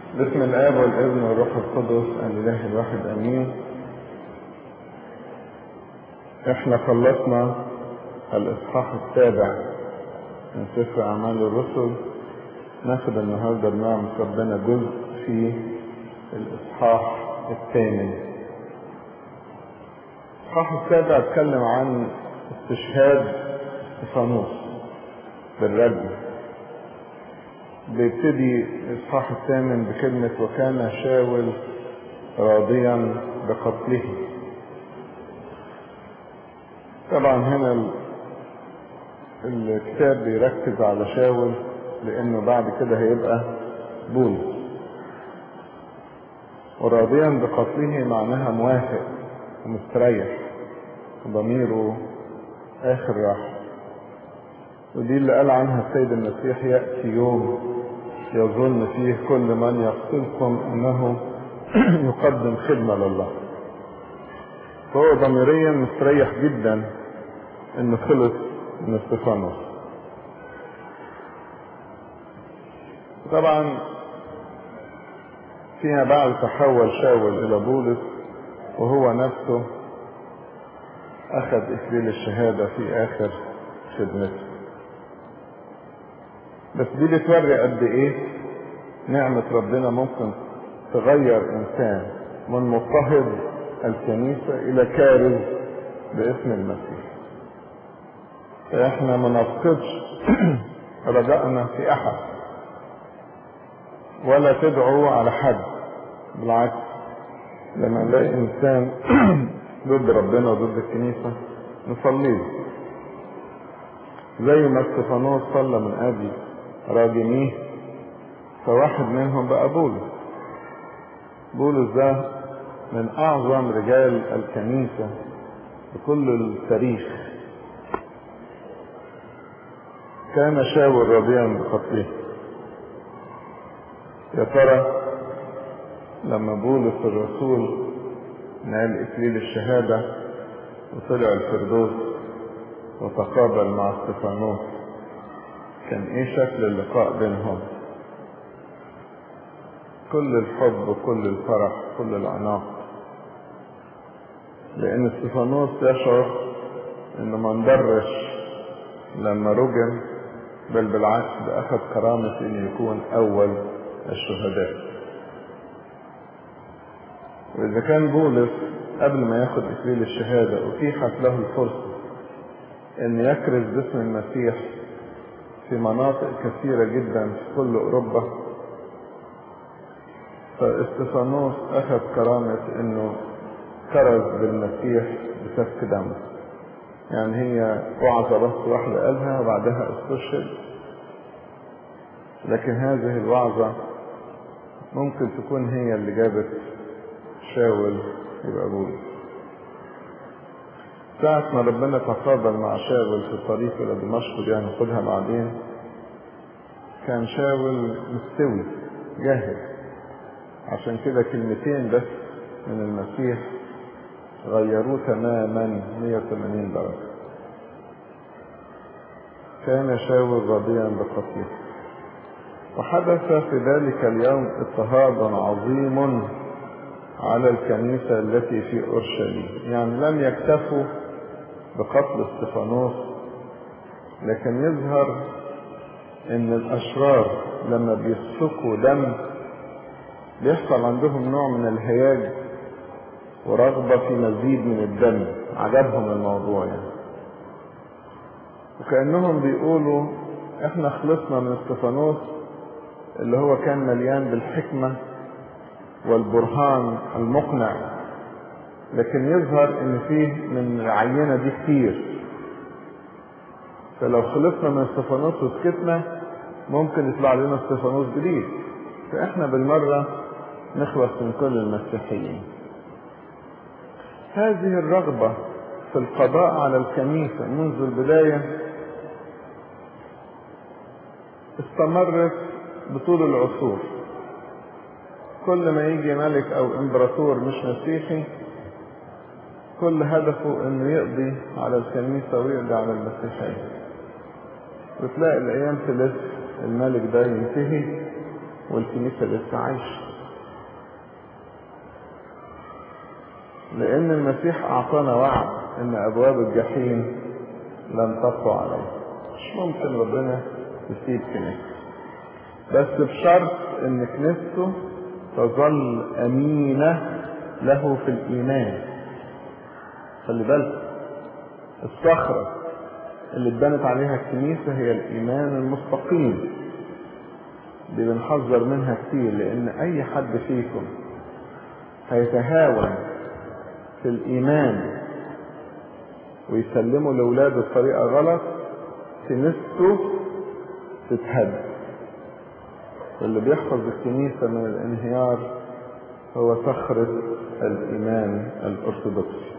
باسم الآب والابن والروح القدس الإله الواحد أمين احنا خلصنا الإصحاح السابع من سفر أعمال الرسل ناخد النهاردة بنعمة ربنا جزء في الإصحاح الثامن الإصحاح السابع اتكلم عن استشهاد استفانوس بالرجل بيبتدي الإصحاح الثامن بكلمة وكان شاول راضيا بقتله طبعا هنا الكتاب بيركز على شاول لأنه بعد كده هيبقى بولس وراضيا بقتله معناها موافق ومستريح ضميره آخر راحة ودي اللي قال عنها السيد المسيح يأتي يوم يظن فيه كل من يقتلكم انه يقدم خدمة لله فهو ضميريا مستريح جدا انه خلص من استفانوس طبعا فيما بعد تحول شاول الى بولس وهو نفسه اخذ اكليل الشهادة في اخر خدمته بس دي بتوري قد ايه نعمة ربنا ممكن تغير انسان من مضطهد الكنيسة الى كارز باسم المسيح فاحنا ما نفقدش رجائنا في احد ولا تدعو على حد بالعكس لما نلاقي انسان ضد ربنا وضد الكنيسة نصلي له زي ما استفانوس صلى من اجل راجميه فواحد منهم بقى بولس بولس ده من اعظم رجال الكنيسة بكل التاريخ كان شاول راضيا بقتله يا ترى لما بولس الرسول نال اكليل الشهادة وطلع الفردوس وتقابل مع استفانوس كان ايه شكل اللقاء بينهم كل الحب وكل الفرح كل العناق لان استفانوس يشعر انه ما انضرش لما رجم بل بالعكس ده اخذ كرامة انه يكون اول الشهداء واذا كان بولس قبل ما ياخد اكليل الشهادة اتيحت له الفرصة ان يكرز باسم المسيح في مناطق كثيرة جدا في كل أوروبا فاستفانوس أخذ كرامة إنه كرز بالمسيح بسفك دم يعني هي وعظة بس واحدة قالها وبعدها استشهد لكن هذه الوعظة ممكن تكون هي اللي جابت شاول يبقى بولس ساعة ما ربنا تقابل مع شاول في الطريق إلى دمشق دي هناخدها بعدين كان شاول مستوي جاهز عشان كده كلمتين بس من المسيح غيروه تماما 180 درجة كان شاول راضيا بقتله وحدث في ذلك اليوم اضطهاد عظيم على الكنيسة التي في أورشليم يعني لم يكتفوا بقتل استفانوس لكن يظهر ان الاشرار لما بيسفكوا دم بيحصل عندهم نوع من الهياج ورغبة في مزيد من الدم عجبهم الموضوع يعني وكأنهم بيقولوا احنا خلصنا من استفانوس اللي هو كان مليان بالحكمة والبرهان المقنع لكن يظهر ان فيه من العينة دي كتير فلو خلصنا من استفانوس وسكتنا ممكن يطلع لنا استفانوس جديد فاحنا بالمرة نخلص من كل المسيحيين هذه الرغبة في القضاء على الكنيسة منذ البداية استمرت بطول العصور كل ما يجي ملك او امبراطور مش مسيحي كل هدفه انه يقضي على الكنيسة ويقضي على المسيحية وتلاقي الايام تلف الملك ده ينتهي والكنيسة لسه عايشة لأن المسيح أعطانا وعد إن أبواب الجحيم لن تقوى عليه مش ممكن ربنا يسيب كنيسة بس بشرط إن كنيسته تظل أمينة له في الإيمان خلي بالك الصخرة اللي اتبنت عليها الكنيسة هي الإيمان المستقيم دي بنحذر منها كتير لأن أي حد فيكم هيتهاون في الإيمان ويسلمه لأولاده بطريقة غلط كنيسته تتهد واللي بيحفظ الكنيسة من الانهيار هو صخرة الإيمان الأرثوذكسي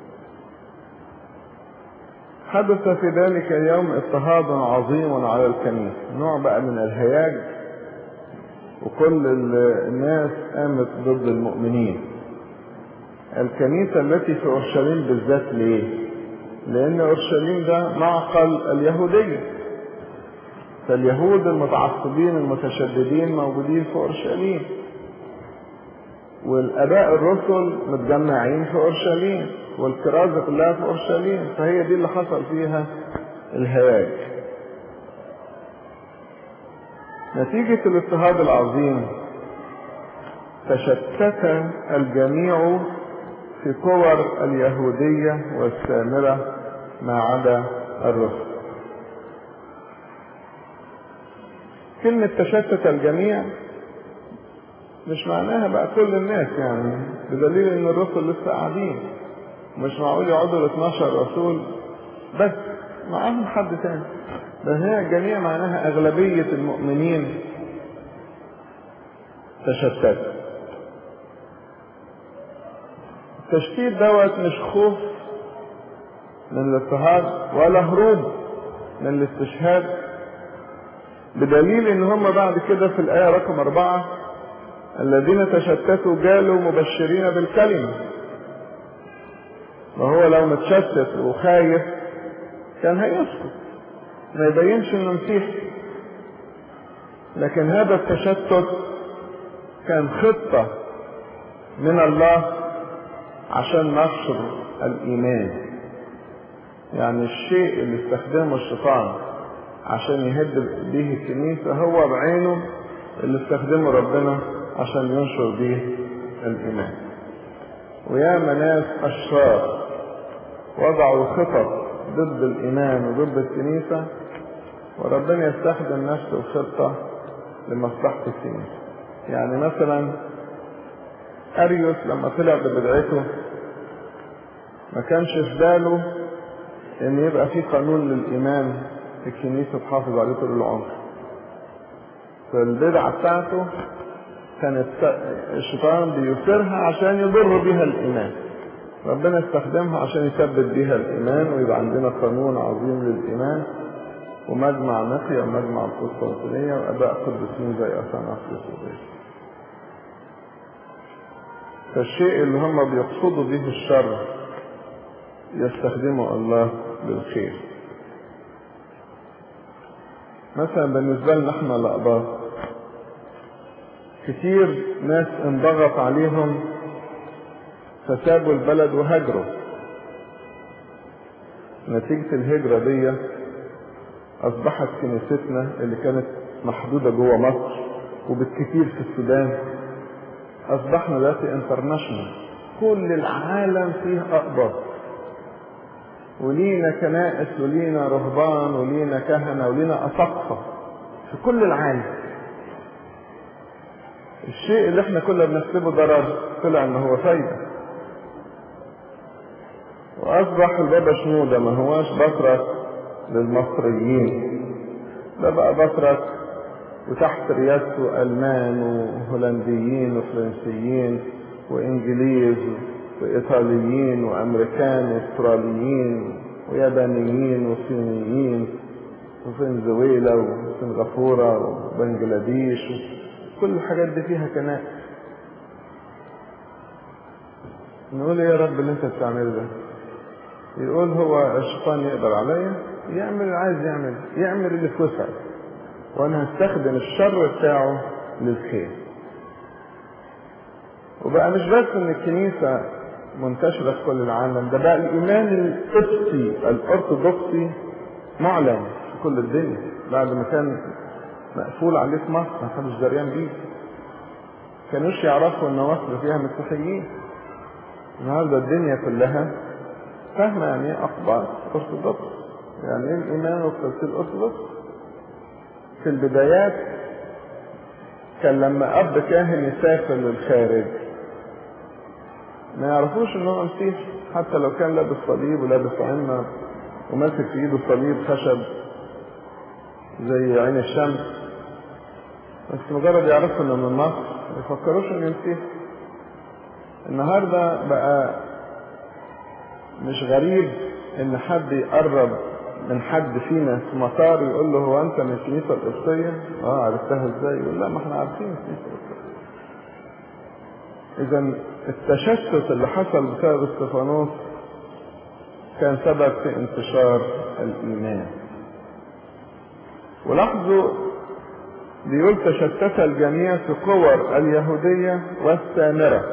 حدث في ذلك اليوم اضطهاد عظيم على الكنيسة نوع بقى من الهياج وكل الناس قامت ضد المؤمنين الكنيسة التي في أورشليم بالذات ليه لأن أورشليم ده معقل اليهودية فاليهود المتعصبين المتشددين موجودين في أورشليم والآباء الرسل متجمعين في أورشليم والكرازة كلها في أورشليم فهي دي اللي حصل فيها الهياج نتيجة الاضطهاد العظيم تشتت الجميع في كور اليهودية والسامرة ما عدا الرسل كلمة تشتت الجميع مش معناها بقى كل الناس يعني بدليل ان الرسل لسه قاعدين مش معقول يقعدوا ال 12 رسول بس معاهم حد تاني ده هي الجميع معناها اغلبية المؤمنين تشتت التشتيت دوت مش خوف من الاضطهاد ولا هروب من الاستشهاد بدليل ان هم بعد كده في الايه رقم اربعه الذين تشتتوا جالوا مبشرين بالكلمه وهو لو متشتت وخايف كان هيسكت ما يبينش انه مسيحي لكن هذا التشتت كان خطه من الله عشان نشر الايمان يعني الشيء اللي استخدمه الشيطان عشان يهد به الكنيسة هو بعينه اللي استخدمه ربنا عشان ينشر به الإيمان ويا ناس أشرار وضعوا خطط ضد الإيمان وضد الكنيسة وربنا يستخدم نفس الخطة لمصلحة الكنيسة يعني مثلا أريوس لما طلع ببدعته ما كانش في باله ان يبقى في قانون للإيمان الكنيسة تحافظ عليه طول العمر فالبدعة بتاعته كانت الشيطان بيثيرها عشان يضر بها الإيمان ربنا استخدمها عشان يثبت بها الإيمان ويبقى عندنا قانون عظيم للإيمان ومجمع نقية ومجمع القسطنطينية وأباء قدسين زي أثناسيوس وغيره فالشيء اللي هم بيقصدوا به الشر يستخدمه الله للخير مثلا بالنسبة لنا احنا الأقباط كتير ناس انضغط عليهم فسابوا البلد وهاجروا نتيجة الهجرة دي أصبحت كنيستنا اللي كانت محدودة جوه مصر وبالكثير في السودان أصبحنا دلوقتي انترناشونال كل العالم فيه أقباط ولينا كنائس ولينا رهبان ولينا كهنة ولينا أساقفة في كل العالم الشيء اللي احنا كنا بنحسبه ضرر طلع ان هو فايدة واصبح البابا شنودة ما هواش بطرك للمصريين ده بقى بطرك وتحت ريادته ألمان وهولنديين وفرنسيين وإنجليز وإيطاليين وأمريكان وأستراليين ويابانيين وصينيين وفنزويلا وسنغافورة وبنجلاديش كل الحاجات دي فيها كنائس نقول يا رب اللي انت بتعمله ده يقول هو الشيطان يقدر عليا يعمل اللي عايز يعمل يعمل اللي في وسعه وانا هستخدم الشر بتاعه للخير وبقى مش بس ان الكنيسة منتشرة في كل العالم ده بقى الإيمان القبطي الأرثوذكسي معلن في كل الدنيا بعد ما كان مقفول عليه في مصر ما حدش دريان بيه كانوش يعرفوا ان مصر فيها مسيحيين النهارده الدنيا كلها فاهمة يعني ايه أقباط أرثوذكس يعني ايه الإيمان والتفسير الأرثوذكس في البدايات كان لما أب كاهن يسافر للخارج ما يعرفوش ان هو مسيح حتى لو كان لابس صليب ولابس عمة وماسك في ايده صليب خشب زي عين الشمس بس مجرد يعرفوا انه من مصر ما يفكروش انه مسيح النهارده بقى مش غريب ان حد يقرب من حد فينا في مطار يقول له هو انت من الكنيسه القبطيه؟ اه عرفتها ازاي؟ يقول لا ما احنا عارفين الكنيسه القبطيه. اذا التشتت اللي حصل بسبب استفانوس كان سبب في انتشار الايمان. ولاحظوا بيقول تشتت الجميع في قور اليهوديه والسامره.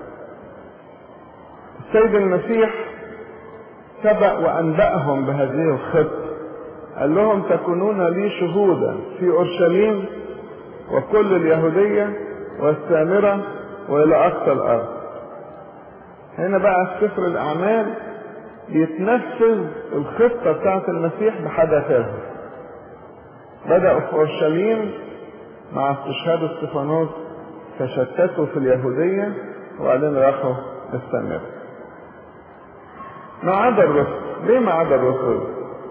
السيد المسيح سبق وأنبأهم بهذه الخطة قال لهم تكونون لي شهودا في أورشليم وكل اليهودية والسامرة وإلى أقصى الأرض هنا بقى في سفر الأعمال بيتنفذ الخطة بتاعت المسيح بحدثها بدأوا في أورشليم مع استشهاد استفانوس تشتتوا في اليهودية وبعدين راحوا السامرة ما عدا الرسل ليه ما عدا الرسل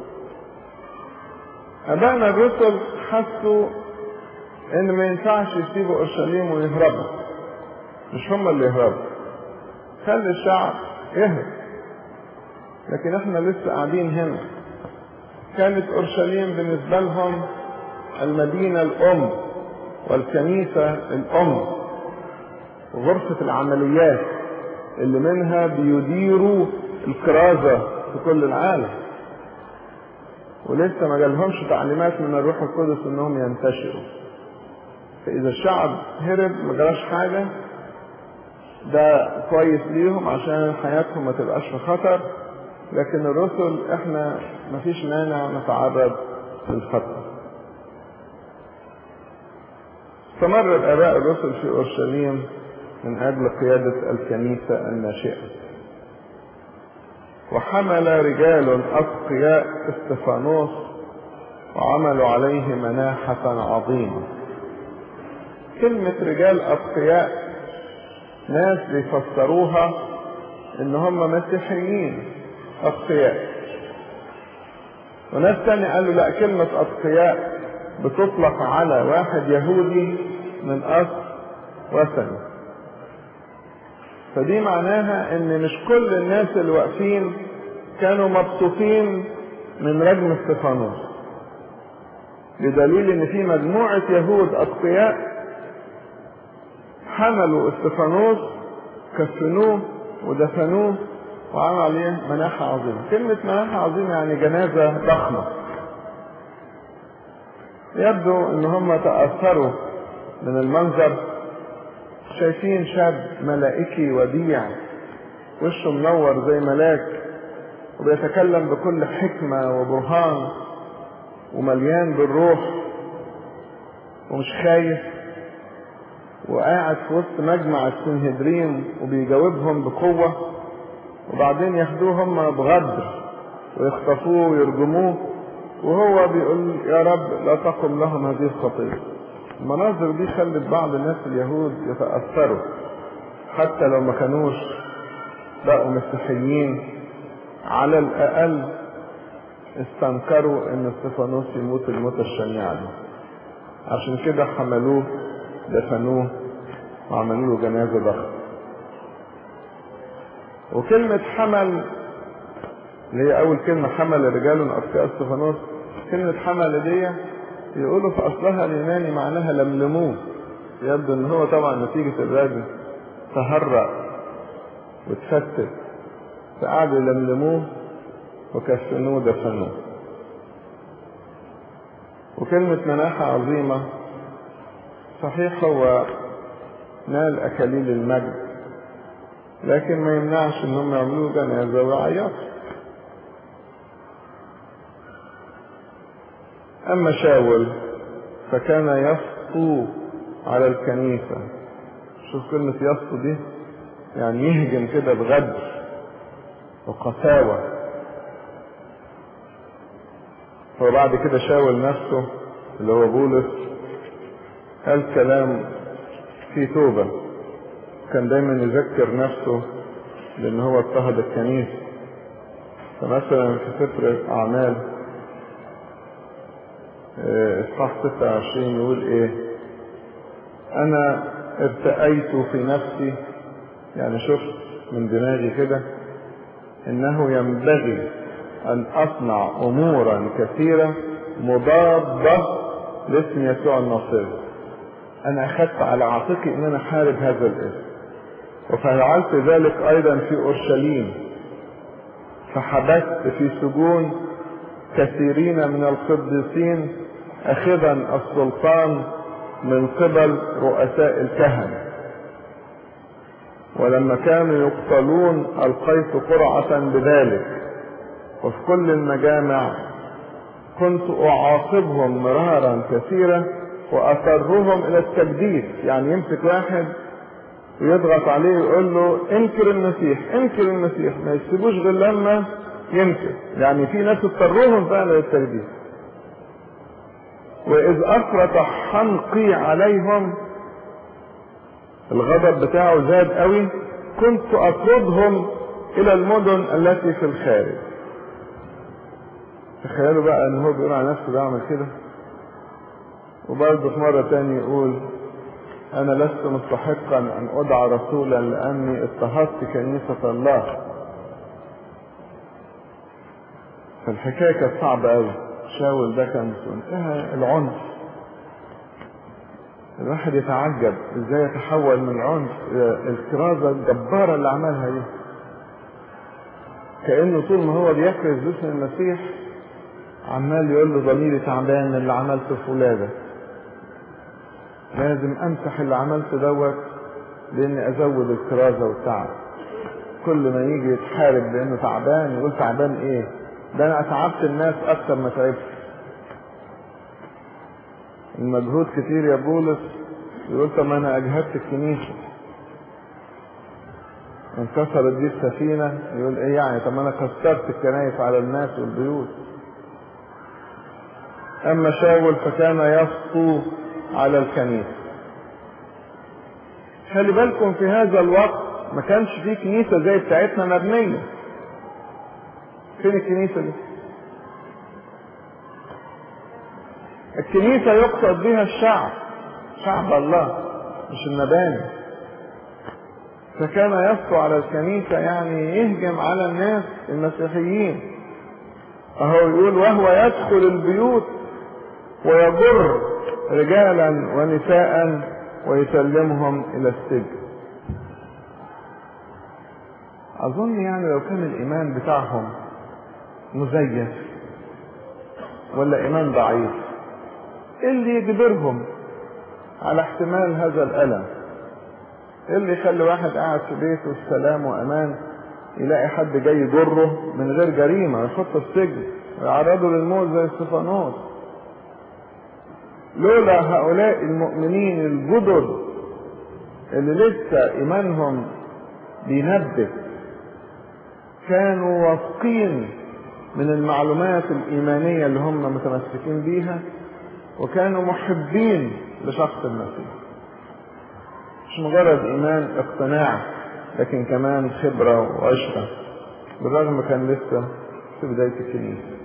ابائنا الرسل حسوا ان ما ينفعش يسيبوا اورشليم ويهربوا مش هم اللي يهربوا خلي الشعب يهرب لكن احنا لسه قاعدين هنا كانت اورشليم بالنسبه لهم المدينه الام والكنيسه الام وغرفه العمليات اللي منها بيديروا الكرازة في كل العالم ولسه ما جالهمش تعليمات من الروح القدس انهم ينتشروا فاذا الشعب هرب ما جراش حاجة ده كويس ليهم عشان حياتهم ما تبقاش في خطر لكن الرسل احنا ما فيش مانع نتعرض للخطر استمر الاباء الرسل في اورشليم من اجل قيادة الكنيسة الناشئة وحمل رجال أتقياء استفانوس وعملوا عليه مناحة عظيمة كلمة رجال أتقياء ناس بيفسروها إن هم مسيحيين أتقياء وناس تاني قالوا لا كلمة أتقياء بتطلق على واحد يهودي من أصل وثني فدي معناها ان مش كل الناس اللي واقفين كانوا مبسوطين من رجم استفانوس بدليل ان في مجموعة يهود اتقياء حملوا استفانوس كفنوه ودفنوه وعملوا عليه مناحة عظيمة كلمة مناحة عظيمة يعني جنازة ضخمة يبدو ان هم تأثروا من المنظر شايفين شاب ملائكي وديع وشه منور زي ملاك وبيتكلم بكل حكمة وبرهان ومليان بالروح ومش خايف وقاعد في وسط مجمع السنهدرين وبيجاوبهم بقوة وبعدين ياخدوه هم بغدر ويخطفوه ويرجموه وهو بيقول يا رب لا تقم لهم هذه الخطيه المناظر دي خلت بعض الناس اليهود يتأثروا حتى لو ما كانوش بقوا مسيحيين على الأقل استنكروا ان استفانوس يموت الموتة الشنيعة دي عشان كده حملوه دفنوه وعملوا له جنازة ضخمة وكلمة حمل اللي هي أول كلمة حمل رجال أتقياء استفانوس كلمة حمل دي يقولوا في أصلها اليوناني معناها لملموه يبدو إن هو طبعا نتيجة الرجل تهرأ وتفتت فقعدوا يلملموه وكفنوه دفنوه وكلمة مناحة عظيمة صحيح هو نال أكاليل المجد لكن ما يمنعش انهم يعملوا جنازة ويعيطوا أما شاول فكان يسطو على الكنيسة شوف كلمة يسطو دي يعني يهجم كده بغدر وقساوة وبعد كده شاول نفسه اللي هو بولس قال كلام فيه توبة كان دايما يذكر نفسه لأن هو اضطهد الكنيسة فمثلا في سفر أعمال اصحاح 26 يقول ايه انا ارتأيت في نفسي يعني شفت من دماغي كده انه ينبغي ان اصنع امورا كثيرة مضادة لاسم يسوع الناصري انا اخذت على عاتقي ان انا احارب هذا الاسم وفعلت ذلك ايضا في اورشليم فحبست في سجون كثيرين من القديسين اخذا السلطان من قبل رؤساء الكهنة ولما كانوا يقتلون القيت قرعة بذلك وفي كل المجامع كنت اعاقبهم مرارا كثيرا واضطرهم الى التجديد يعني يمسك واحد ويضغط عليه ويقول له انكر المسيح انكر المسيح ما يسيبوش غير لما ينكر يعني في ناس اضطروهم فعلا للتجديد واذ افرط حنقي عليهم الغضب بتاعه زاد قوي كنت اطردهم الى المدن التي في الخارج تخيلوا بقى ان هو بيقول على نفسه بعمل كده وبرضه في مرة تاني يقول انا لست مستحقا ان ادعى رسولا لاني اضطهدت كنيسة الله فالحكاية كانت صعبة قوي شاول ده كان في منتهى العنف الواحد يتعجب ازاي يتحول من العنف الى الكرازة الجبارة اللي عملها دي كأنه طول ما هو بيكرز باسم المسيح عمال يقول له ضميري تعبان من اللي عملته في ولادك لازم امسح اللي عملته دوت لاني ازود الكرازة والتعب كل ما يجي يتحارب لانه تعبان يقول تعبان ايه ده انا اتعبت الناس اكتر ما تعبت المجهود كتير يا بولس يقول طب انا اجهدت الكنيسة انكسرت دي السفينة يقول ايه يعني طب انا كسرت الكنايس على الناس والبيوت اما شاول فكان يسطو على الكنيسة خلي بالكم في هذا الوقت ما كانش في كنيسة زي بتاعتنا مبنية فين الكنيسة دي الكنيسة يقصد بها الشعب شعب الله مش المباني فكان يسطو على الكنيسة يعني يهجم على الناس المسيحيين اهو يقول وهو يدخل البيوت ويجر رجالا ونساء ويسلمهم الى السجن اظن يعني لو كان الايمان بتاعهم مزيف ولا ايمان ضعيف ايه اللي يجبرهم على احتمال هذا الالم ايه اللي يخلي واحد قاعد في بيته السلام وامان يلاقي حد جاي يجره من غير جريمه يحطه في سجن ويعرضه للموت زي استفانوس لولا هؤلاء المؤمنين الجدد اللي لسه ايمانهم بينبت كانوا واثقين من المعلومات الايمانيه اللي هم متمسكين بيها وكانوا محبين لشخص المسيح مش مجرد ايمان اقتناع لكن كمان خبره وعشره بالرغم كان لسه في بدايه الكنيسه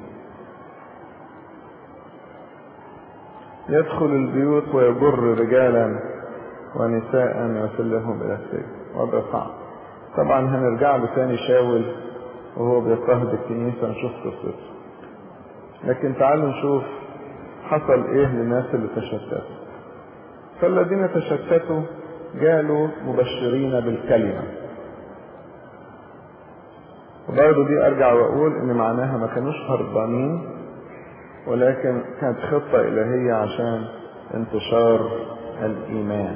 يدخل البيوت ويجر رجالا ونساء ويسلمهم الى السجن وضع صعب طبعا هنرجع له تاني شاول وهو بيضطهد الكنيسة نشوف قصته لكن تعالوا نشوف حصل ايه للناس اللي تشتتوا فالذين تشتتوا جالوا مبشرين بالكلمة وبرضه دي ارجع واقول ان معناها ما كانوش هربانين ولكن كانت خطة الهية عشان انتشار الإيمان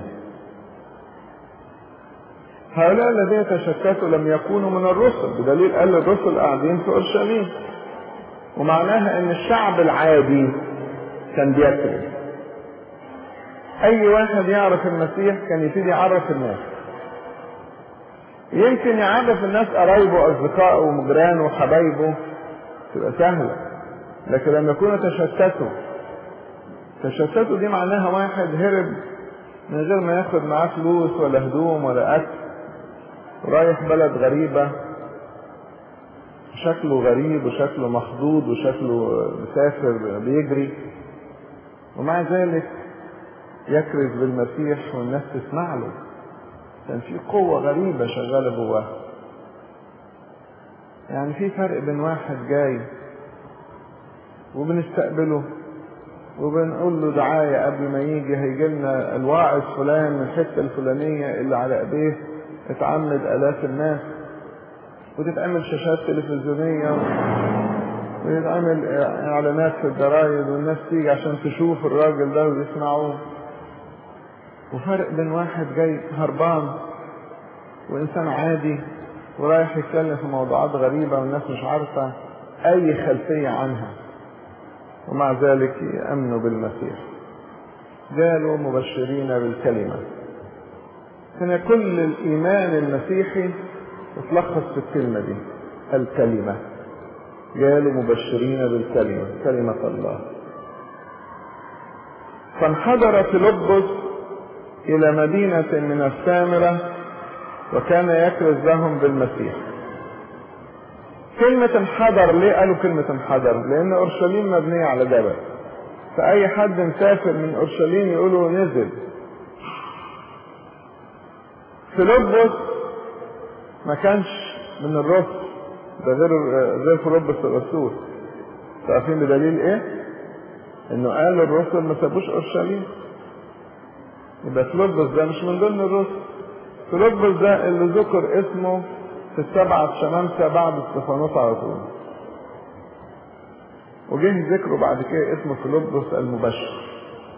هؤلاء الذين تشتتوا لم يكونوا من الرسل بدليل قال الرسل قاعدين في أورشليم ومعناها ان الشعب العادي كان بيكذب اي واحد يعرف المسيح كان يبتدي يعرف الناس يمكن يعرف الناس قرايبه اصدقائه وجيرانه وحبايبه تبقى سهله لكن لما يكونوا تشتتوا تشتتوا دي معناها واحد هرب من غير ما ياخد معاه فلوس ولا هدوم ولا اكل ورايح بلد غريبه شكله غريب وشكله مخضوض وشكله مسافر بيجري ومع ذلك يكرز بالمسيح والناس تسمع له كان في قوة غريبة شغالة جواه يعني في فرق بين واحد جاي وبنستقبله وبنقول له دعاية قبل ما يجي هيجي لنا الواعظ فلان من الحتة الفلانية اللي على ايديه اتعمد آلاف الناس وتتعمل شاشات تلفزيونية ويتعمل إعلانات في الجرايد والناس تيجي عشان تشوف الراجل ده ويسمعوه وفرق بين واحد جاي هربان وإنسان عادي ورايح يتكلم في موضوعات غريبة والناس مش عارفة أي خلفية عنها ومع ذلك يأمنوا بالمسيح قالوا مبشرين بالكلمة كان كل الإيمان المسيحي تتلخص في الكلمة دي الكلمة قالوا مبشرين بالكلمة كلمة الله فانحدر فيلبس إلى مدينة من السامرة وكان يكرز لهم بالمسيح كلمة انحدر ليه قالوا كلمة انحدر لأن أورشليم مبنية على جبل فأي حد مسافر من أورشليم يقولوا نزل فيلبس ما كانش من الرسل ده غير غير فيلبس الرسول عارفين بدليل ايه؟ انه قال الرسل ما سابوش اورشليم يبقى فيلبس ده مش من ضمن الرسل فيلبس ده اللي ذكر اسمه في السبعة شمامسة بعد استفانوس على طول وجه ذكره بعد كده اسمه فيلبس المبشر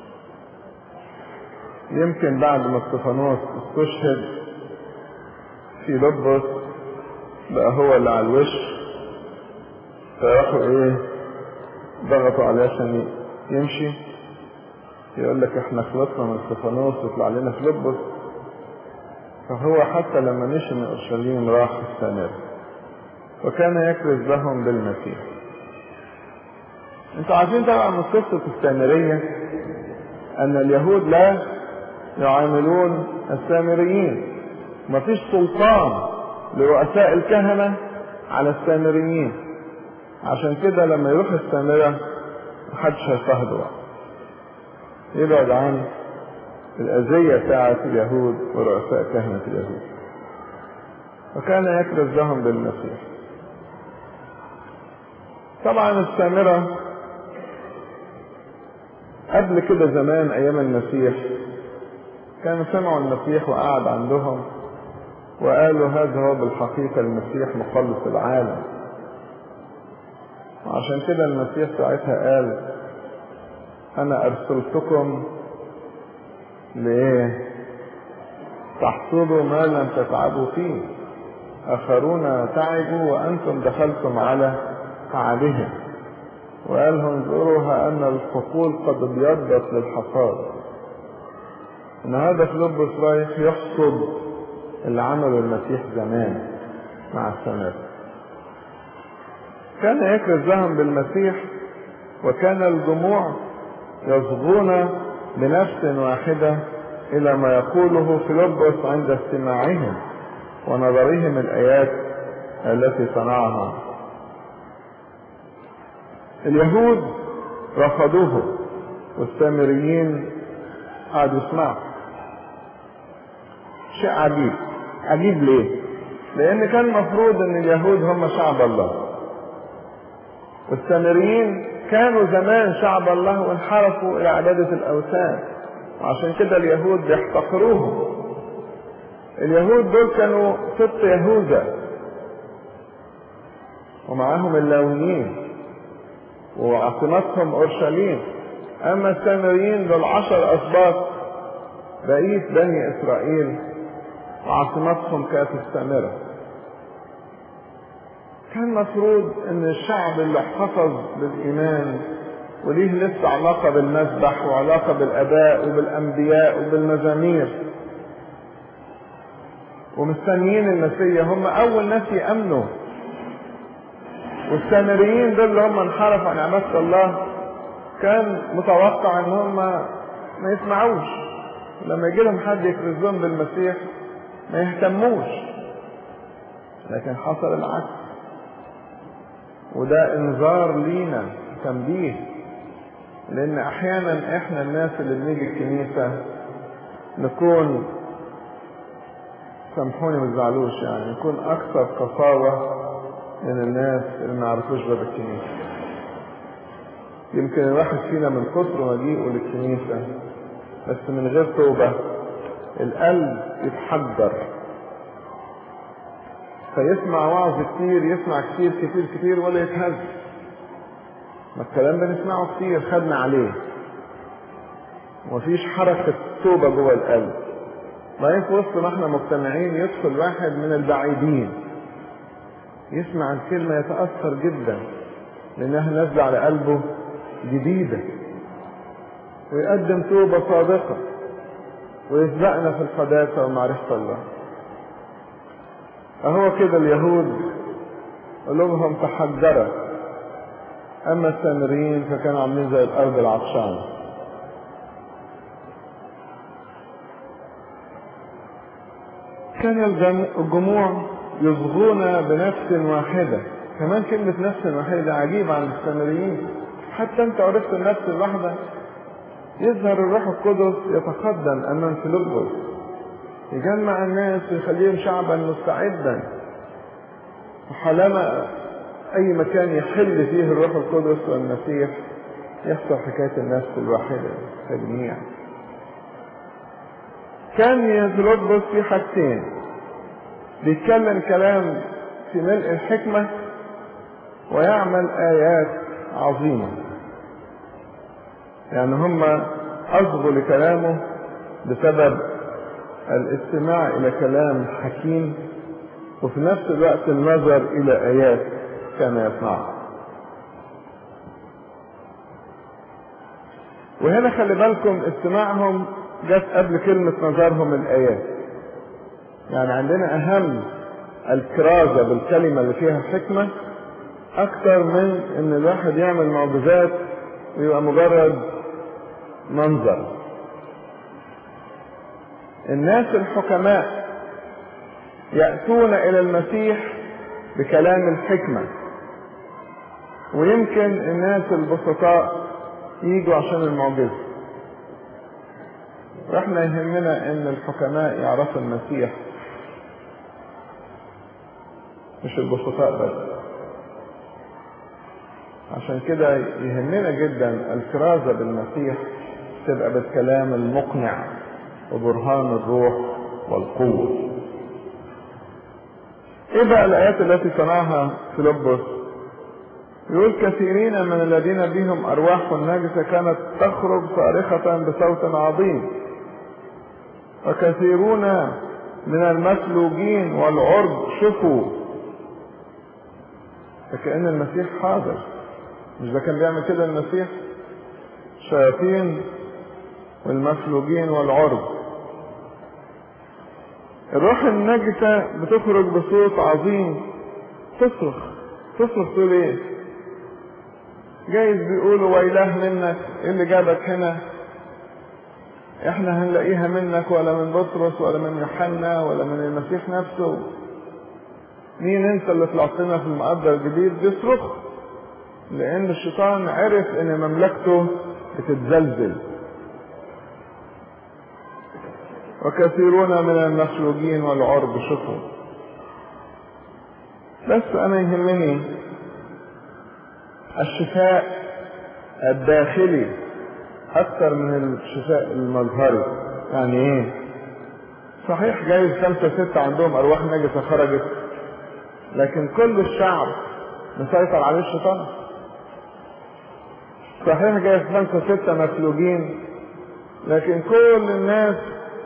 يمكن بعد ما استفانوس استشهد في لبس بقى هو اللي على الوش فراحوا ايه ضغطوا عليه عشان يمشي يقول لك احنا خلصنا من استفانوس ويطلع لنا في لبس فهو حتى لما مشي من اورشليم راح السامرة وكان يكرز لهم بالمسيح انتوا عارفين طبعا من قصة السامرية ان اليهود لا يعاملون السامريين مفيش سلطان لرؤساء الكهنة على السامريين عشان كده لما يروح السامرة محدش هيصاحبه يبعد عن الأذية بتاعة اليهود ورؤساء كهنة اليهود وكان يكرز لهم بالمسيح طبعا السامرة قبل كده زمان أيام المسيح كانوا سمعوا المسيح وقعد عندهم وقالوا هذا هو بالحقيقة المسيح مخلص العالم وعشان كده المسيح ساعتها قال أنا أرسلتكم لإيه؟ تحصدوا ما لم تتعبوا فيه آخرون تعبوا وأنتم دخلتم على تعبهم وقال انظروا ها أن الحقول قد ابيضت للحصاد إن هذا فيلبس رايح يحصد اللي عمله المسيح زمان مع السماء كان يكرز لهم بالمسيح وكان الجموع يصغون بنفس واحدة إلى ما يقوله فيلبس عند استماعهم ونظرهم الآيات التي صنعها اليهود رفضوه والسامريين قعدوا يسمعوا شيء عجيب عجيب ليه لان كان المفروض ان اليهود هم شعب الله والسامريين كانوا زمان شعب الله وانحرفوا الى عبادة الاوثان وعشان كده اليهود بيحتقروهم اليهود دول كانوا سبط يهوذا ومعاهم اللاويين وعاصمتهم اورشليم اما السامريين دول عشر اسباط بقية بني إسرائيل وعاصمتهم كانت السامرة كان مفروض ان الشعب اللي احتفظ بالايمان وليه لسه علاقة بالمذبح وعلاقة بالاباء وبالانبياء وبالمزامير ومستنيين المسيح هم اول ناس يامنوا والسامريين دول اللي هم انحرفوا عن عبادة الله كان متوقع ان هم ما يسمعوش لما يجي لهم حد يكرزهم بالمسيح ما يهتموش لكن حصل العكس وده انذار لينا تنبيه لان احيانا احنا الناس اللي بنيجي الكنيسة نكون سامحوني ما تزعلوش يعني نكون اكثر قساوة من الناس اللي ما يعرفوش باب الكنيسة يمكن الواحد فينا من كتر مجيئه للكنيسة بس من غير توبة القلب يتحجر فيسمع وعظ كتير يسمع كتير كتير كتير ولا يتهز ما الكلام بنسمعه كتير خدنا عليه ومفيش حركة توبة جوه القلب بعدين في وسط ما احنا مجتمعين يدخل واحد من البعيدين يسمع الكلمة يتأثر جدا لأنها نازلة على قلبه جديدة ويقدم توبة صادقة ويسبقنا في القداسة ومعرفة الله أهو كده اليهود قلوبهم تحجرت أما السامريين فكانوا عاملين زي الأرض العطشانة كان الجموع يصغون بنفس واحدة كمان كلمة نفس واحدة عجيبة عن السامريين حتى انت عرفت النفس الواحدة يظهر الروح القدس يتقدم امام فيلبس يجمع الناس ويخليهم شعبا مستعدا وحالما اي مكان يحل فيه الروح القدس والمسيح يحصل حكاية النفس الواحدة تجميع كان فيلبس في حاجتين بيتكلم كلام في ملء الحكمة ويعمل آيات عظيمة يعني هم أصغوا لكلامه بسبب الاستماع إلى كلام حكيم وفي نفس الوقت النظر إلى آيات كان يصنعها وهنا خلي بالكم استماعهم جت قبل كلمة نظرهم الآيات يعني عندنا أهم الكرازة بالكلمة اللي فيها حكمة أكتر من إن الواحد يعمل معجزات ويبقى مجرد منظر الناس الحكماء يأتون إلى المسيح بكلام الحكمة ويمكن الناس البسطاء يجوا عشان المعجزة واحنا يهمنا ان الحكماء يعرفوا المسيح مش البسطاء بس عشان كده يهمنا جدا الكرازة بالمسيح تبقى بالكلام المقنع وبرهان الروح والقوة ايه بقى الايات التي صنعها فيلبس يقول كثيرين من الذين بهم ارواح نجسة كانت تخرج صارخة بصوت عظيم وكثيرون من المسلوجين والعرض شفوا فكأن المسيح حاضر مش ده كان بيعمل كده المسيح الشياطين والمسلوجين والعرض الروح النجسة بتخرج بصوت عظيم تصرخ تصرخ تقول ايه جايز بيقولوا ويلاه منك ايه اللي جابك هنا احنا هنلاقيها منك ولا من بطرس ولا من يوحنا ولا من المسيح نفسه مين انت اللي طلعت لنا في المقدر الجديد بيصرخ لان الشيطان عرف ان مملكته بتتزلزل وكثيرون من المسلوجين والعرب شفوا بس انا يهمني الشفاء الداخلي اكثر من الشفاء المظهري يعني ايه صحيح جايز خمسة ستة عندهم ارواح نجسة خرجت لكن كل الشعب مسيطر عليه الشيطان صحيح جايز خمسة ستة مسلوجين لكن كل الناس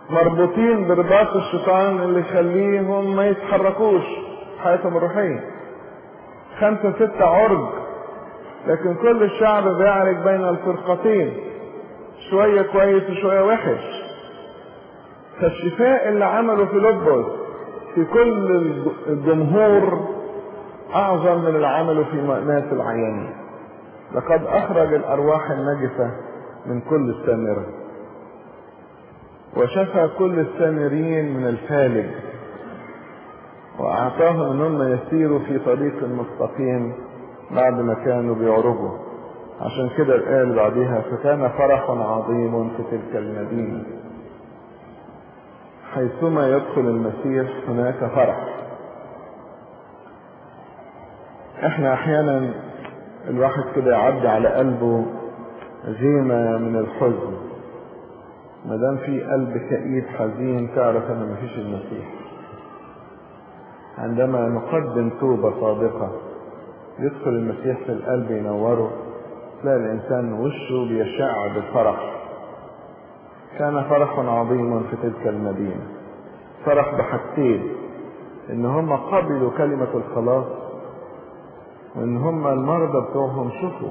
مربوطين برباط الشيطان اللي يخليهم ما يتحركوش حياتهم الروحية خمسة ستة عرج لكن كل الشعب بيعرج بين الفرقتين شوية كويس وشوية وحش فالشفاء اللي عمله في لبس في كل الجمهور أعظم من اللي عمله في ناس العيانين لقد أخرج الأرواح النجسة من كل السامرة وشفى كل السامرين من الفالج وأعطاهم أنهم يسيروا في طريق مستقيم بعد ما كانوا بيعرجوا عشان كده قال بعدها فكان فرح عظيم في تلك المدينة حيثما يدخل المسيح هناك فرح احنا احيانا الواحد كده يعدي على قلبه غيمة من الحزن ما دام في قلب كئيب حزين تعرف ان مفيش المسيح عندما نقدم توبة صادقة يدخل المسيح في القلب ينوره تلاقي الانسان وشه بيشع بالفرح كان فرح عظيم في تلك المدينة فرح بحاجتين ان هم قبلوا كلمة الخلاص وان هم المرضى بتوعهم شفوا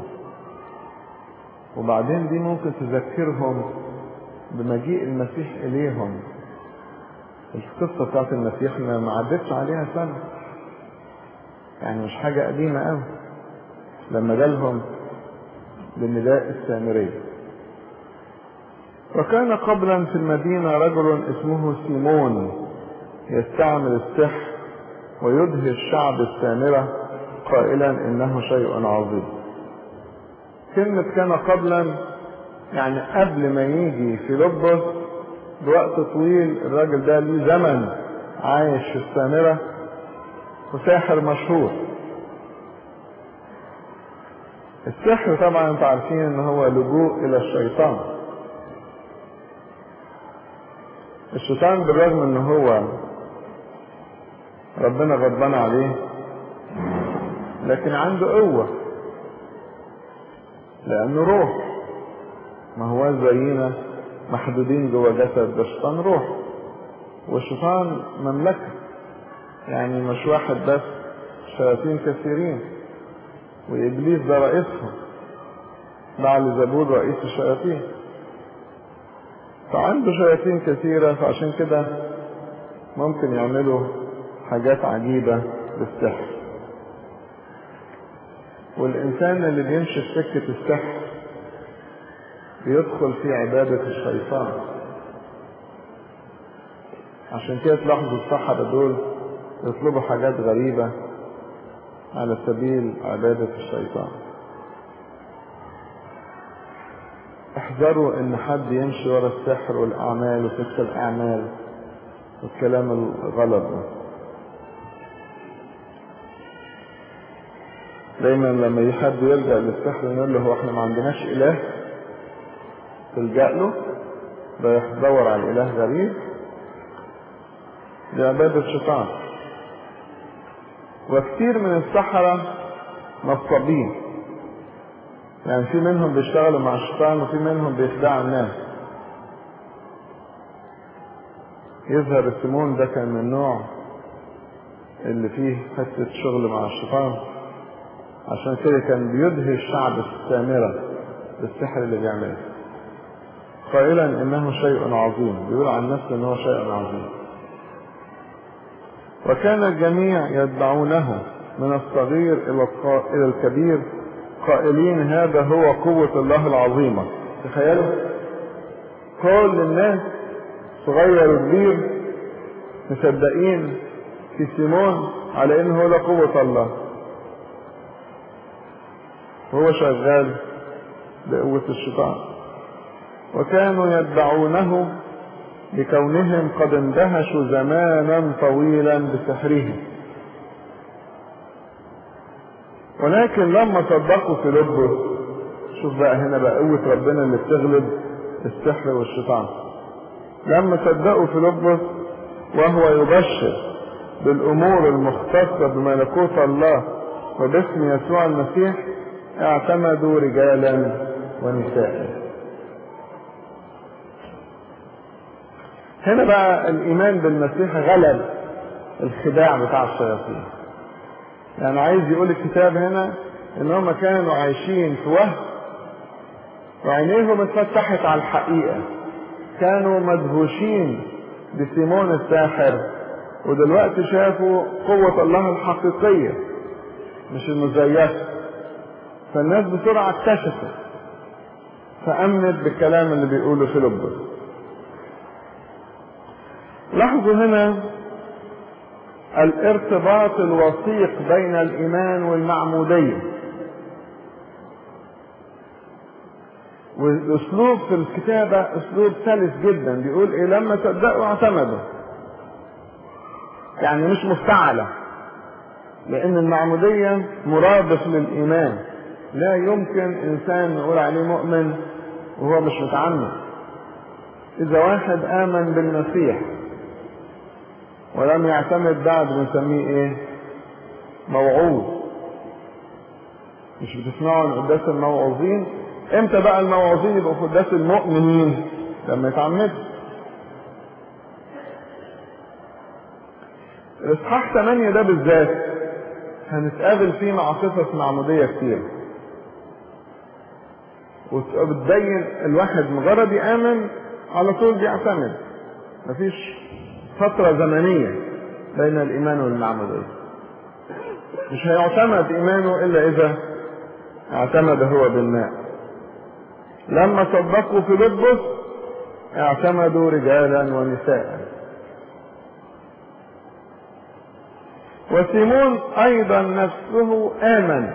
وبعدين دي ممكن تذكرهم بمجيء المسيح اليهم القصة بتاعت المسيح ما عدتش عليها سنة يعني مش حاجة قديمة قوي لما جالهم بالنداء السامري وكان قبلا في المدينة رجل اسمه سيمون يستعمل السحر ويدهي الشعب السامرة قائلا انه شيء عظيم كلمة كان قبلا يعني قبل ما يجي في لبس بوقت طويل الراجل ده ليه زمن عايش في السامرة وساحر مشهور السحر طبعا انتوا عارفين ان هو لجوء الى الشيطان الشيطان بالرغم ان هو ربنا غضبان عليه لكن عنده قوة لانه روح ما هو زينا محدودين جوه جسد ده الشيطان روح والشيطان مملكة يعني مش واحد بس شياطين كثيرين وإبليس ده رئيسهم بعل زبود رئيس الشياطين فعنده شياطين كثيرة فعشان كده ممكن يعملوا حاجات عجيبة بالسحر والإنسان اللي بيمشي في سكة السحر بيدخل في عبادة الشيطان عشان كده تلاحظوا السحرة دول يطلبوا حاجات غريبة على سبيل عبادة الشيطان احذروا ان حد يمشي ورا السحر والاعمال وفك الاعمال والكلام الغلط ده دايما لما يجي حد يلجا للسحر نقول له هو احنا ما عندناش اله تلجا له رايح تدور على اله غريب دي عباده الشيطان وكثير من السحرة نصابين يعني في منهم بيشتغلوا مع الشيطان وفي منهم بيخدعوا الناس يظهر السمون ده كان من النوع اللي فيه حتة شغل مع الشيطان عشان كده كان بيدهي الشعب السامرة بالسحر اللي بيعمله قائلا انه شيء عظيم بيقول عن نفسه انه شيء عظيم وكان الجميع يتبعونه من الصغير الى الى الكبير قائلين هذا هو قوة الله العظيمة تخيلوا كل الناس صغير وكبير مصدقين في سيمون على انه هو قوة الله وهو شغال بقوة الشيطان وكانوا يتبعونه لكونهم قد اندهشوا زمانا طويلا بسحره ولكن لما صدقوا في لبه شوف بقى هنا بقى قوة ربنا اللي بتغلب السحر والشيطان لما صدقوا في لبه وهو يبشر بالأمور المختصة بملكوت الله وباسم يسوع المسيح اعتمدوا رجالا ونساء هنا بقى الإيمان بالمسيح غلب الخداع بتاع الشياطين يعني عايز يقول الكتاب هنا ان هم كانوا عايشين في وهم وعينيهم اتفتحت على الحقيقة كانوا مدهوشين بسيمون الساحر ودلوقتي شافوا قوة الله الحقيقية مش المزيفة فالناس بسرعة اكتشفت فأمنت بالكلام اللي بيقوله فيلبس لاحظوا هنا الارتباط الوثيق بين الإيمان والمعمودية والأسلوب في الكتابة أسلوب سلس جدا بيقول إيه لما صدقوا اعتمدوا يعني مش مفتعلة لأن المعمودية مرادف للإيمان لا يمكن إنسان نقول عليه مؤمن وهو مش متعمد إذا واحد آمن بالمسيح ولم يعتمد بعد بنسميه إيه؟ موعوظ مش بتسمعوا عن قداس الموعوظين امتى بقى الموعوظين يبقوا في قداس المؤمنين لما يتعمدوا الاصحاح 8 ده بالذات هنتقابل فيه مع قصص معمودية كتير وبتبين الواحد مجرد يآمن على طول بيعتمد مفيش فترة زمنية بين الإيمان والمعمودية مش هيعتمد إيمانه إلا إذا اعتمد هو بالماء لما صدقوا في لبس اعتمدوا رجالا ونساء وسيمون أيضا نفسه آمن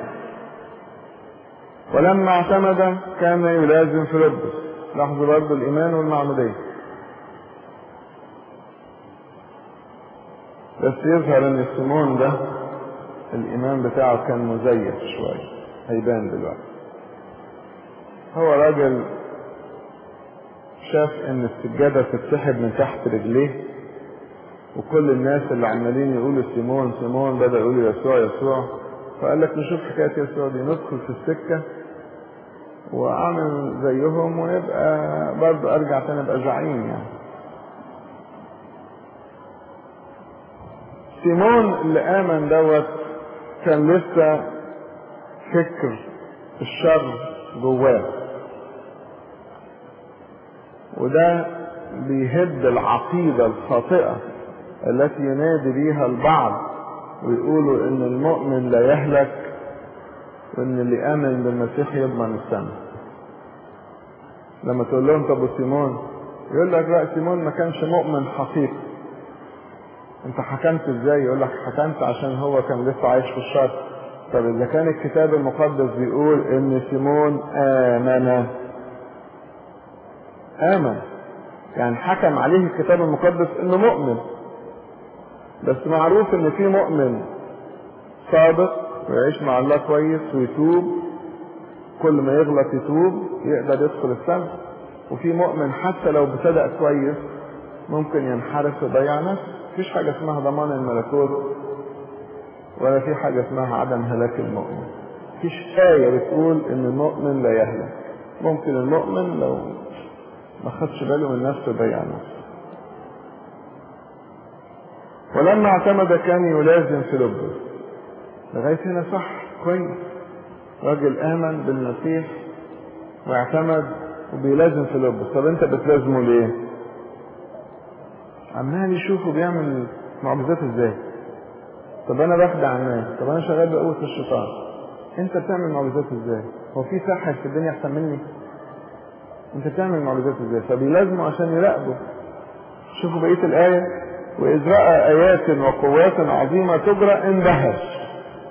ولما اعتمد كان يلازم فيلبس لاحظوا برضه الإيمان والمعمودية بس يظهر ان سيمون ده الإيمان بتاعه كان مزيف شوية هيبان دلوقتي هو راجل شاف ان السجادة تتسحب من تحت رجليه وكل الناس اللي عمالين يقولوا سيمون سيمون بدأ يقولوا يسوع يسوع فقال لك نشوف حكاية يسوع دي ندخل في السكة وأعمل زيهم ويبقى برضه أرجع تاني أبقى زعيم يعني سيمون اللي آمن دوت كان لسه فكر الشر جواه وده بيهد العقيدة الخاطئة التي ينادي بها البعض ويقولوا ان المؤمن لا يهلك وان اللي امن بالمسيح يضمن السماء لما تقول لهم طب سيمون يقول لك لا سيمون ما كانش مؤمن حقيقي انت حكمت ازاي يقول لك حكمت عشان هو كان لسه عايش في الشر طب اذا كان الكتاب المقدس بيقول ان سيمون امن امن يعني حكم عليه الكتاب المقدس انه مؤمن بس معروف ان في مؤمن صادق ويعيش مع الله كويس ويتوب كل ما يغلط يتوب يقدر يدخل السماء وفي مؤمن حتى لو ابتدأ كويس ممكن ينحرف ويضيع نفسه مفيش حاجة اسمها ضمان الملكوت ولا في حاجة اسمها عدم هلاك المؤمن مفيش آية بتقول إن المؤمن لا يهلك ممكن المؤمن لو ما خدش باله من نفسه يضيع نفسه ولما اعتمد كان يلازم فيلبس لغاية هنا صح كويس راجل آمن بالمسيح واعتمد وبيلازم فيلبس طب انت بتلازمه ليه؟ عمال يشوفه بيعمل معجزات ازاي طب انا بخدع الناس طب انا شغال بقوة الشيطان انت بتعمل معجزات ازاي هو في ساحر في الدنيا احسن مني انت بتعمل معجزات ازاي فبيلازموا عشان يراقبوا شوفوا بقية الآية وإذ رأى آيات وقوات عظيمة تجرى اندهش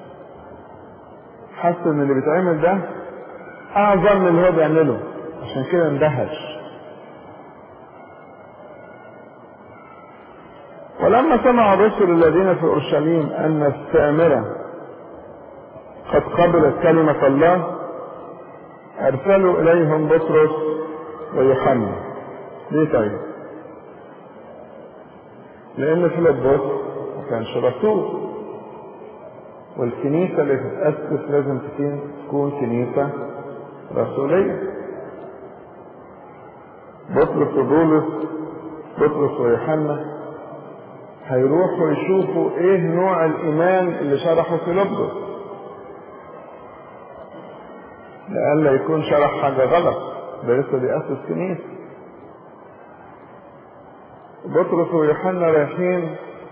حس ان اللي بيتعمل ده اعظم من اللي هو بيعمله عشان كده اندهش ولما سمع الرسل الذين في اورشليم ان السامره قد قبلت كلمه الله ارسلوا اليهم بطرس ويوحنا ليه طيب لان فيلبس ما كانش رسول والكنيسة اللي تتأسس لازم تكون كنيسة رسولية بطرس وبولس بطرس ويوحنا هيروحوا يشوفوا ايه نوع الايمان اللي شرحه فيلبس لئلا يكون شرح حاجه غلط ده لسه بيأسس كنيسه بطرس ويوحنا رايحين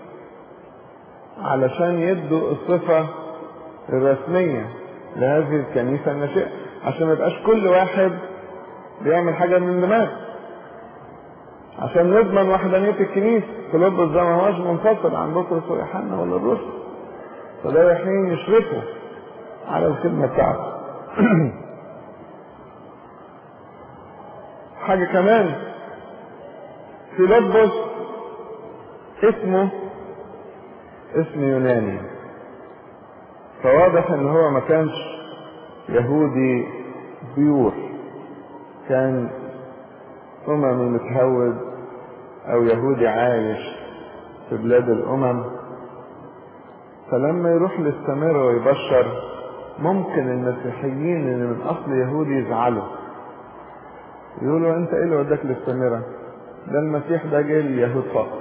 علشان يدوا الصفة الرسمية لهذه الكنيسة الناشئة عشان ما يبقاش كل واحد بيعمل حاجة من دماغه عشان نضمن وحدانية الكنيسة فيلبس ده ما هوش منفصل عن بطرس ويوحنا ولا الرسل فده رايحين يشرفوا على الخدمة بتاعته حاجة كمان فيلبس اسمه اسم يوناني فواضح ان هو ما كانش يهودي بيور كان اممي متهود او يهودي عايش في بلاد الامم فلما يروح للسامرة ويبشر ممكن المسيحيين اللي من اصل يهودي يزعلوا يقولوا انت ايه اللي وداك للسامرة ده المسيح ده جاي لليهود فقط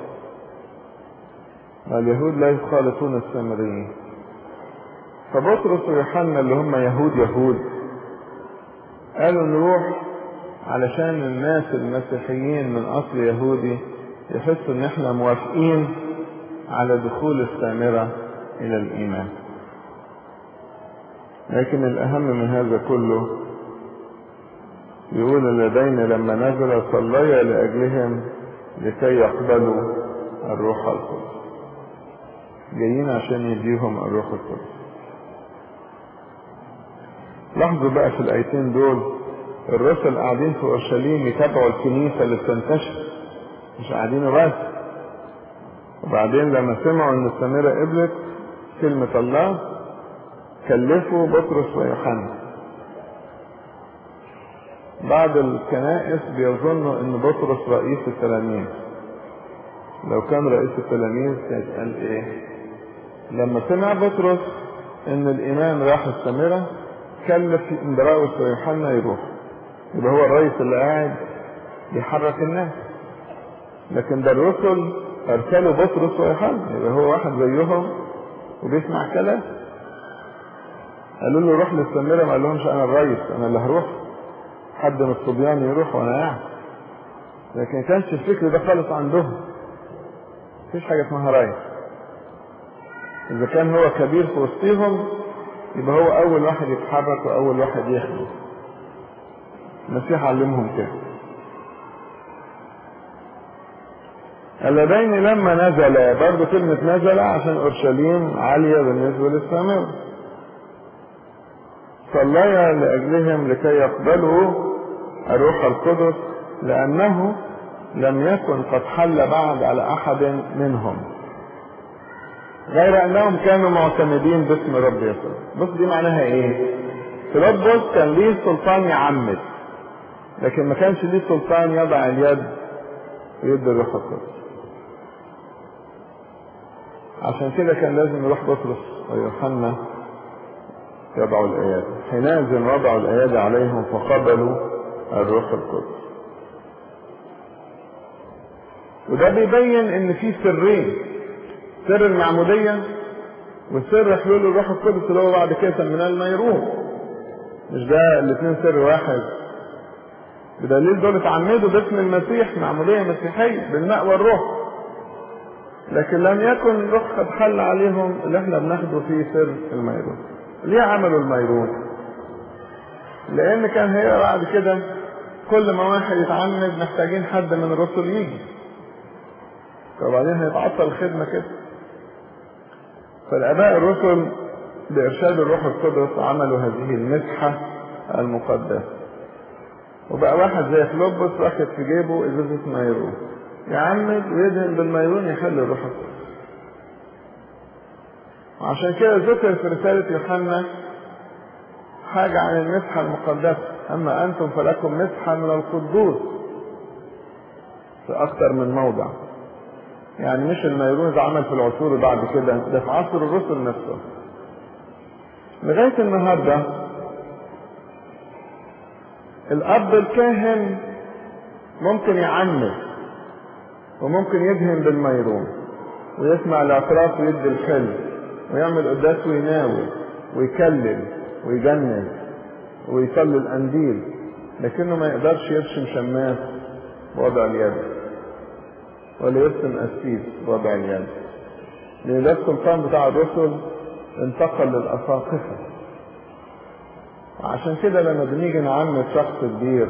اليهود لا يخالطون السامريين فبطرس ويوحنا اللي هم يهود يهود قالوا نروح علشان الناس المسيحيين من اصل يهودي يحسوا ان احنا موافقين على دخول السامرة الى الايمان لكن الاهم من هذا كله يقول اللذين لما نزل صليا لاجلهم لكي يقبلوا الروح القدس جايين عشان يديهم الروح القدس لاحظوا بقى في الايتين دول الرسل قاعدين في اورشليم يتابعوا الكنيسه اللي بتنتشر مش قاعدين بس وبعدين لما سمعوا ان السامره قبلت كلمه الله كلفوا بطرس ويوحنا بعض الكنائس بيظنوا ان بطرس رئيس التلاميذ لو كان رئيس التلاميذ كان قال ايه لما سمع بطرس ان الايمان راح السامره كلف اندراوس ويوحنا يروح يبقى هو الرئيس اللي قاعد بيحرك الناس لكن ده الرسل ارسلوا بطرس ويوحنا يبقى هو واحد زيهم وبيسمع كلام قالوا له روح للسامره ما قال لهمش انا الرئيس انا اللي هروح حد من الصبيان يروح وانا قاعد لكن كانش الفكر ده خالص عندهم مفيش حاجه اسمها رئيس اذا كان هو كبير في وسطهم يبقى هو اول واحد يتحرك واول واحد يخدم المسيح علمهم كده اللذين لما نزل برضه كلمة نزل عشان أورشليم عالية بالنسبة للسامرة صليا لأجلهم لكي يقبلوا الروح القدس لأنه لم يكن قد حل بعد على أحد منهم غير أنهم كانوا معتمدين باسم رب يسوع بص دي معناها إيه فيلبس كان ليه سلطان يعمد لكن ما كانش ليه سلطان يضع اليد ويد الروح القدس عشان كده كان لازم يروح بطرس ويوحنا يضعوا الأيادي حينئذ وضعوا الأيادي عليهم فقبلوا الروح القدس وده بيبين ان في سرين سر المعمودية وسر حلول الروح القدس اللي هو بعد كده سميناه الميرون مش ده الاثنين سر واحد بدليل دول اتعمدوا باسم المسيح معمودية مسيحية بالماء والروح لكن لم يكن الروح قد حل عليهم اللي احنا بناخده فيه سر الميرون ليه عملوا الميرون لان كان هي بعد كده كل ما واحد يتعمد محتاجين حد من الرسل يجي فبعدين هيتعطل الخدمة كده فالآباء الرسل بإرشاد الروح القدس عملوا هذه المسحة المقدسة وبقى واحد زي فلوبس واخد في جيبه ازازة ميرون يعمد ويدهن بالميرون يخلي الروح القدس وعشان كده ذكر في رسالة يوحنا حاجة عن المسحة المقدسة أما أنتم فلكم مسحة من القدوس في أكثر من موضع يعني مش الميرون ده عمل في العصور بعد كده ده في عصر الرسل نفسه لغاية النهاردة الأب الكاهن ممكن يعمد وممكن يدهن بالميرون ويسمع الاعتراف ويدي الحلم ويعمل قداس ويناول ويكلم ويجنن ويصلي القنديل لكنه ما يقدرش يرسم شماس بوضع اليد ولا يرسم قسيس بوضع اليد لأن ده السلطان بتاع الرسل انتقل للأساقفة عشان كده لما بنيجي نعمد شخص كبير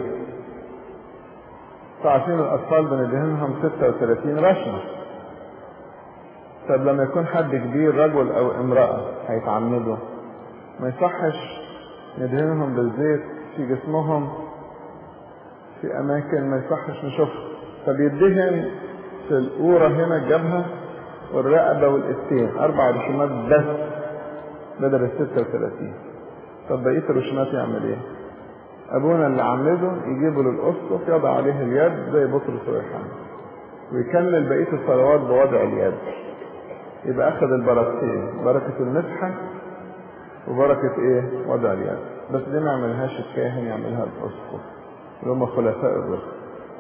عارفين الأطفال بندهنهم 36 رشمة طب لما يكون حد كبير رجل أو امرأة هيتعمدوا ما يصحش ندهنهم بالزيت في جسمهم في أماكن ما يصحش نشوفها فبيدهن في القورة هنا الجبهة والرقبة والإستين أربع رسومات بس بدل ال 36 طب بقية الرسومات يعمل إيه؟ أبونا اللي عمده يجيبه للأسقف يضع عليه اليد زي بطرس ويوحنا ويكمل بقية الصلوات بوضع اليد يبقى أخذ البركتين بركة المسحة وبركة إيه؟ وضع اليد بس دي ما يعملهاش الكاهن يعملها الأسقف اللي هم خلفاء الرسل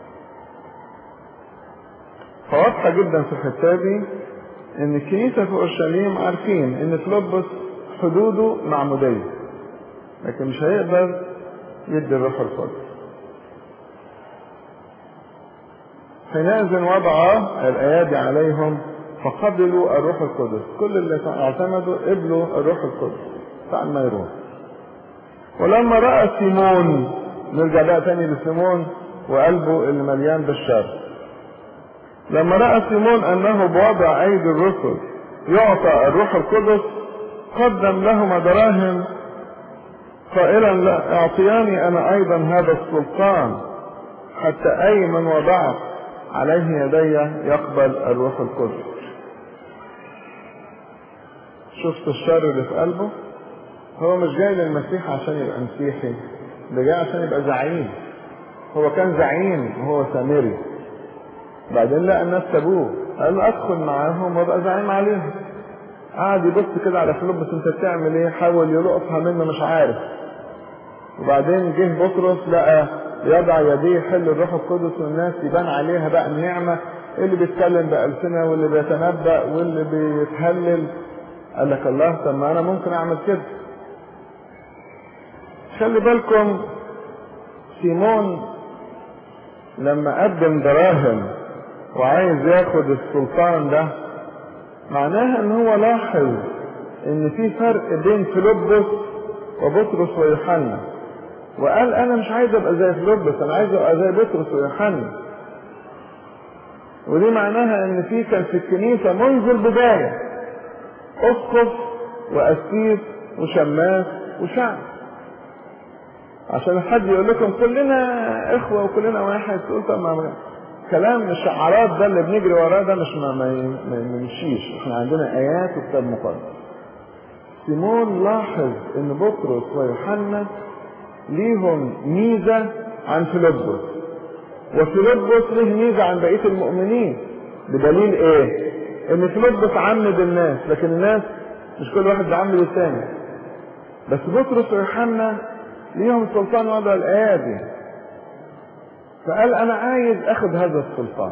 فواضحة جدا في الحتة دي إن الكنيسة في أورشليم عارفين إن فيلبس حدوده معمودية لكن مش هيقدر يدي الروح القدس حينئذ وضع الايادي عليهم فقبلوا الروح القدس كل اللي اعتمدوا قبلوا الروح القدس بتاع الميرون ولما راى سيمون نرجع بقى تاني لسيمون وقلبه اللي مليان بالشر لما راى سيمون انه بوضع ايدي الرسل يعطى الروح القدس قدم لهما دراهم قائلا لا اعطياني انا ايضا هذا السلطان حتى اي من وضعت عليه يدي يقبل الروح القدس شفت الشر اللي في قلبه هو مش جاي للمسيح عشان يبقى مسيحي ده جاي عشان يبقى زعيم هو كان زعيم وهو سامري بعدين لقى الناس سابوه قال ادخل معاهم وابقى زعيم عليهم قعد يبص كده على فيلبس انت بتعمل ايه حاول يلقطها منه مش عارف وبعدين جه بطرس لقى يضع يديه حل الروح القدس والناس يبان عليها بقى النعمة اللي بيتكلم بألسنة واللي بيتنبأ واللي بيتهلل قال لك الله طب ما أنا ممكن أعمل كده خلي بالكم سيمون لما قدم دراهم وعايز ياخد السلطان ده معناها ان هو لاحظ ان في فرق بين فيلبس وبطرس ويوحنا وقال انا مش عايز ابقى زي فيلبس انا عايز ابقى زي بطرس ويوحنا ودي معناها ان في كان في الكنيسه منذ البدايه اسقف وقسيس وشماس وشعب عشان حد يقول لكم كلنا اخوه وكلنا واحد تقول طب ما كلام الشعارات ده اللي بنجري وراه ده مش ما, ما, ما يمشيش احنا عندنا ايات وكتاب مقدس سيمون لاحظ ان بطرس ويوحنا ليهم ميزة عن فيلبس وفيلبس له ميزة عن بقية المؤمنين بدليل ايه ان فيلبس عمد الناس لكن الناس مش كل واحد بيعمد الثاني بس بطرس ويوحنا ليهم سلطان وضع الايادي فقال انا عايز اخد هذا السلطان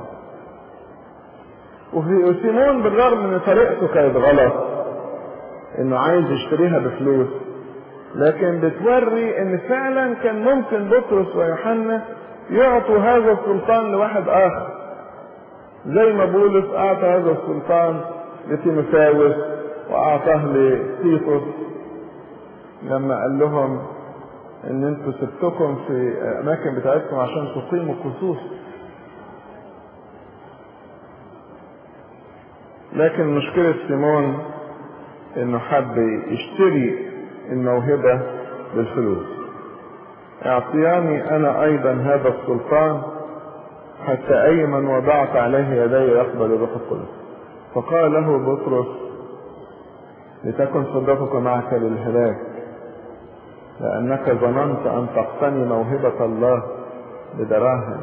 وفي سيمون بالرغم ان طريقته كانت غلط انه عايز يشتريها بفلوس لكن بتوري ان فعلا كان ممكن بطرس ويوحنا يعطوا هذا السلطان لواحد اخر زي ما بولس اعطى هذا السلطان لتيموثاوس واعطاه لتيتوس لما قال لهم ان انتوا سبتكم في اماكن بتاعتكم عشان تقيموا قصوص لكن مشكلة سيمون انه حب يشتري الموهبة بالفلوس اعطياني انا ايضا هذا السلطان حتى اي من وضعت عليه يدي يقبل الروح القدس فقال له بطرس لتكن صدقك معك للهلاك لأنك ظننت أن تقتني موهبة الله بدراهم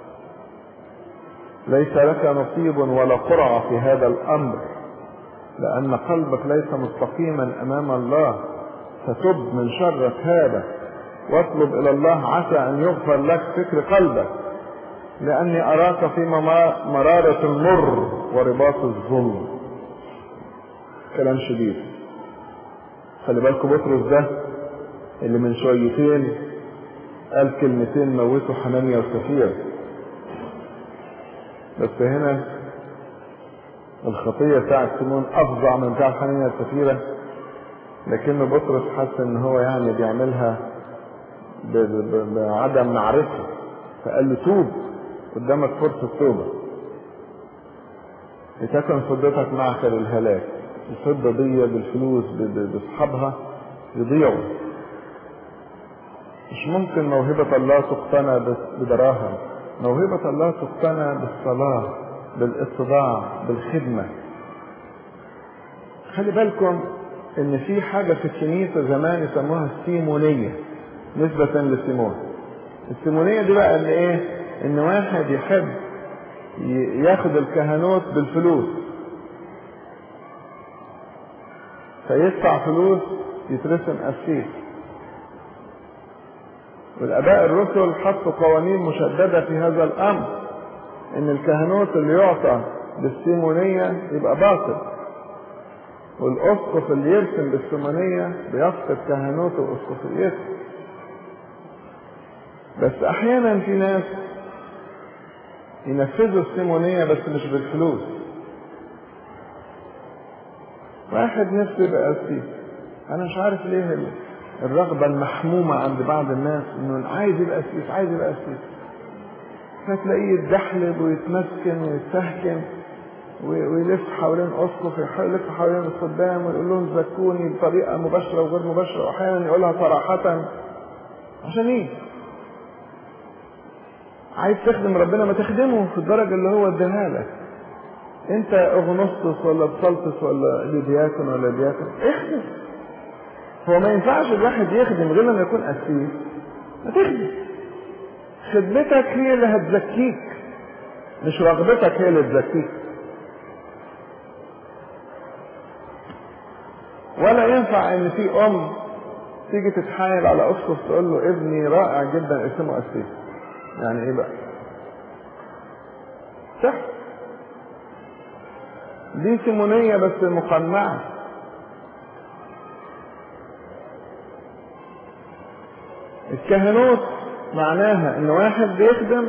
ليس لك نصيب ولا قرعة في هذا الأمر لأن قلبك ليس مستقيما أمام الله فتب من شرك هذا واطلب إلى الله عسى أن يغفر لك فكر قلبك لأني أراك في مرارة المر ورباط الظلم كلام شديد خلي بالكم بطرس ده اللي من شويتين قال كلمتين موتوا حنانيا وسفير بس هنا الخطية بتاعت سيمون أفظع من بتاعت حنانيا وسفيرة لكن بطرس حس ان هو يعني بيعملها بعدم معرفة فقال له توب قدامك فرصة توبة لتكن فضتك معك للهلاك الفضة دي بالفلوس باصحابها يضيعوا مش ممكن موهبة الله تقتنى بدراهم موهبة الله تقتنى بالصلاة بالاتضاع بالخدمة خلي بالكم ان في حاجة في الكنيسة زمان يسموها السيمونية نسبة لسيمون السيمونية دي بقى ان ايه ان واحد يحب ياخد الكهنوت بالفلوس فيدفع فلوس يترسم قسيس والاباء الرسل حطوا قوانين مشددة في هذا الامر ان الكهنوت اللي يعطى بالسيمونية يبقى باطل والاسقف اللي يرسم بالسيمونية بيفقد كهنوته واسقفيته بس احيانا في ناس ينفذوا السيمونية بس مش بالفلوس واحد نفسه يبقى قسيس انا مش عارف ليه الرغبة المحمومة عند بعض الناس انه عايز يبقى قسيس عايز يبقى قسيس فتلاقيه يتدحلب ويتمسكن ويتسهكن ويلف حوالين اسقف يلف حوالين الخدام ويقول لهم زكوني بطريقه مباشره وغير مباشره واحيانا يقولها صراحه عشان ايه؟ عايز تخدم ربنا ما تخدمه في الدرجه اللي هو اداها لك انت اغنسطس ولا بسلطس ولا لدياكن ولا دياكن اخدم هو ما ينفعش الواحد يخدم غير لما يكون قسيس ما تخدم خدمتك هي اللي هتزكيك مش رغبتك هي اللي تزكيك ولا ينفع ان في ام تيجي تتحايل على اسقف تقول له ابني رائع جدا اسمه قسيس يعني ايه بقى صح دي سيمونية بس مقنعة الكهنوت معناها ان واحد بيخدم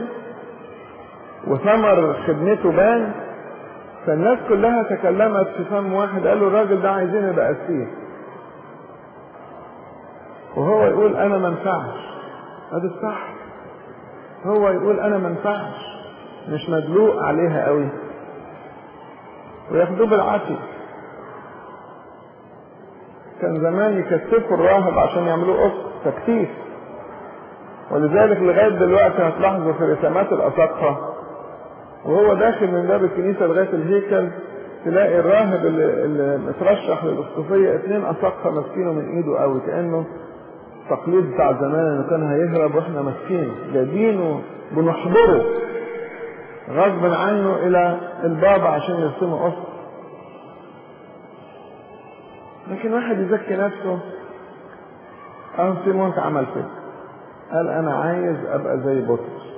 وثمر خدمته بان فالناس كلها تكلمت في فم واحد قالوا الراجل ده عايزين يبقى قسيس وهو يقول انا ما انفعش هذا الصح هو يقول انا ما انفعش مش مدلوق عليها قوي وياخدوه بالعافيه كان زمان يكتفوا الراهب عشان يعملوه قص تكتيف ولذلك لغايه دلوقتي هتلاحظوا في رسامات الاساقفه وهو داخل من باب الكنيسه لغايه الهيكل تلاقي الراهب اللي, اللي مترشح للاسقفيه اثنين اساقفه ماسكينه من ايده قوي كانه التقليد بتاع زمان انه كان هيهرب واحنا ماسكينه جايبينه بنحضره غصب عنه الى البابا عشان يرسمه اسقف لكن واحد يزكي نفسه اه سيمون عمل كده قال انا عايز ابقى زي بطرس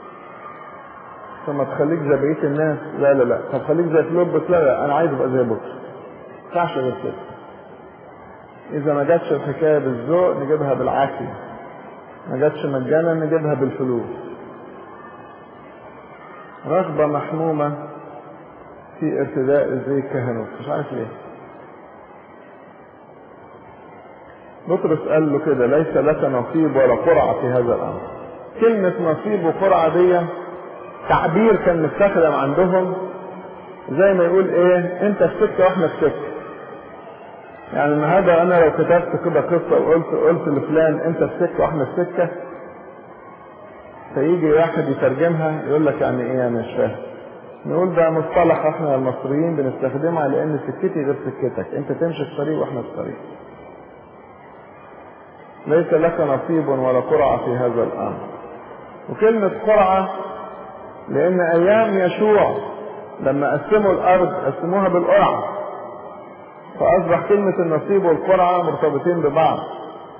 ثم تخليك زي بقيه الناس لا لا لا طب خليك زي فلوبس لا لا انا عايز ابقى زي بطرس ما ينفعش غير كده اذا ما جاتش الحكايه بالذوق نجيبها بالعافيه ما جاتش مجانا نجيبها بالفلوس رغبه محمومه في ارتداء زي الكهنوت مش عارف ليه بطرس قال له كده ليس لك نصيب ولا قرعة في هذا الأمر كلمة نصيب وقرعة دي تعبير كان مستخدم عندهم زي ما يقول ايه انت في سكة واحنا في سكة يعني النهارده انا لو كتبت كده قصة وقلت قلت لفلان انت في سكة واحنا في سكة فيجي واحد يترجمها يقول لك يعني ايه انا مش فاهم نقول ده مصطلح احنا المصريين بنستخدمها لان سكتي غير سكتك انت تمشي في طريق واحنا في طريق ليس لك نصيب ولا قرعة في هذا الأمر وكلمة قرعة لأن أيام يشوع لما قسموا الأرض قسموها بالقرعة فأصبح كلمة النصيب والقرعة مرتبطين ببعض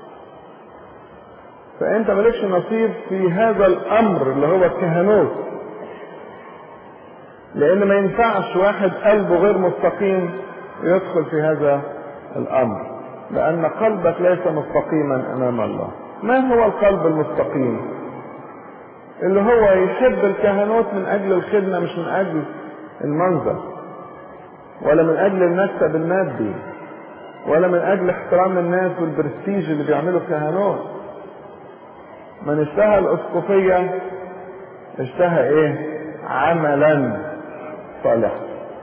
فأنت مالكش نصيب في هذا الأمر اللي هو الكهنوت لان ما ينفعش واحد قلبه غير مستقيم يدخل في هذا الامر لان قلبك ليس مستقيما امام الله ما هو القلب المستقيم اللي هو يحب الكهنوت من اجل الخدمه مش من اجل المنظر ولا من اجل المكسب المادي ولا من اجل احترام الناس والبرستيج اللي بيعملوا كهنوت من اشتهى الاسقفيه اشتهى ايه عملا صالحا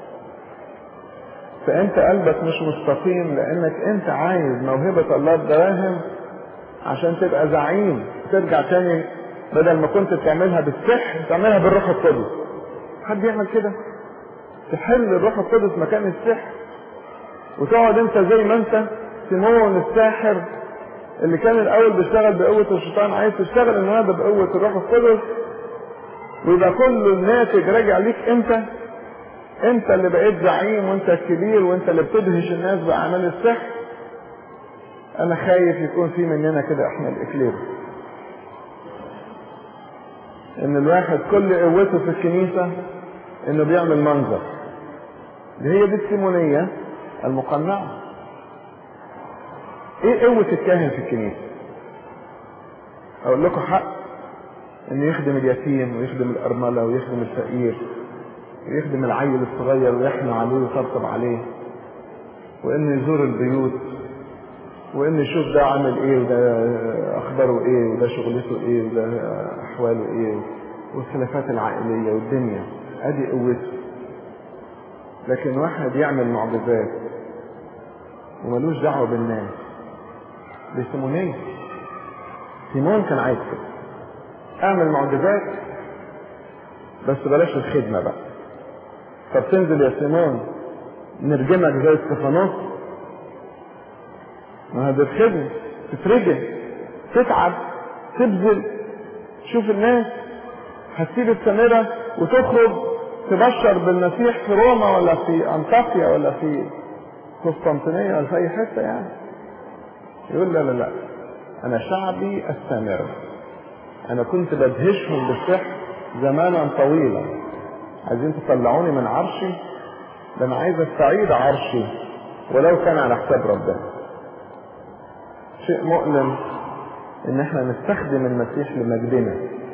فانت قلبك مش مستقيم لانك انت عايز موهبة الله الدراهم عشان تبقى زعيم ترجع تاني بدل ما كنت بتعملها بالسحر تعملها بالروح القدس حد يعمل كده تحل الروح القدس مكان السحر وتقعد انت زي ما انت سيمون الساحر اللي كان الاول بيشتغل بقوة الشيطان عايز تشتغل النهارده بقوة الروح القدس ويبقى كل الناتج راجع ليك انت انت اللي بقيت زعيم وانت الكبير وانت اللي بتدهش الناس باعمال السحر انا خايف يكون في مننا كده احنا الاكلير ان الواحد كل قوته في الكنيسة انه بيعمل منظر دي هي دي السيمونية المقنعة ايه قوة الكاهن في الكنيسة اقول لكم حق انه يخدم اليتيم ويخدم الارملة ويخدم الفقير ويخدم العيل الصغير ويحنى عليه ويطبطب عليه وانه يزور البيوت وانه يشوف ده عامل ايه وده اخباره ايه وده شغلته ايه وده احواله ايه والخلافات العائلية والدنيا ادي قوته لكن واحد يعمل معجزات وملوش دعوة بالناس دي سيمونية سيمون كان عايز كده اعمل معجزات بس بلاش الخدمة بقى طب تنزل يا سيمون نرجمك زي استفانوس ما هذا الخدمة تترجم تتعب تبذل تشوف الناس هتسيب السامرة وتخرج تبشر بالمسيح في روما ولا في انطاكيا ولا في قسطنطينية ولا في اي حتة يعني يقول لا لا لا انا شعبي السامرة انا كنت بدهشهم بالسحر زمانا طويلا عايزين تطلعوني من عرشي ده انا عايز استعيد عرشي ولو كان على حساب ربنا شيء مؤلم ان احنا نستخدم المسيح لمجدنا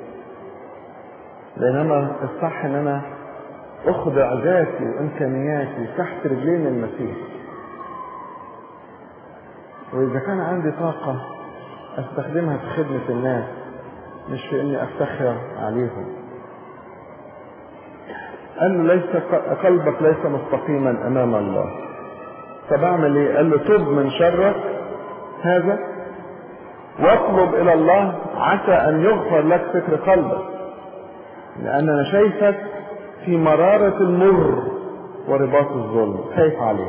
بينما الصح ان انا اخضع ذاتي وامكانياتي تحت رجلين المسيح واذا كان عندي طاقة استخدمها في خدمة الناس مش في اني افتخر عليهم قال له ليس قلبك ليس مستقيما امام الله طب اعمل ايه قال له تب من شرك هذا واطلب الى الله عسى ان يغفر لك فكر قلبك لان انا شايفك في مرارة المر ورباط الظلم خايف عليك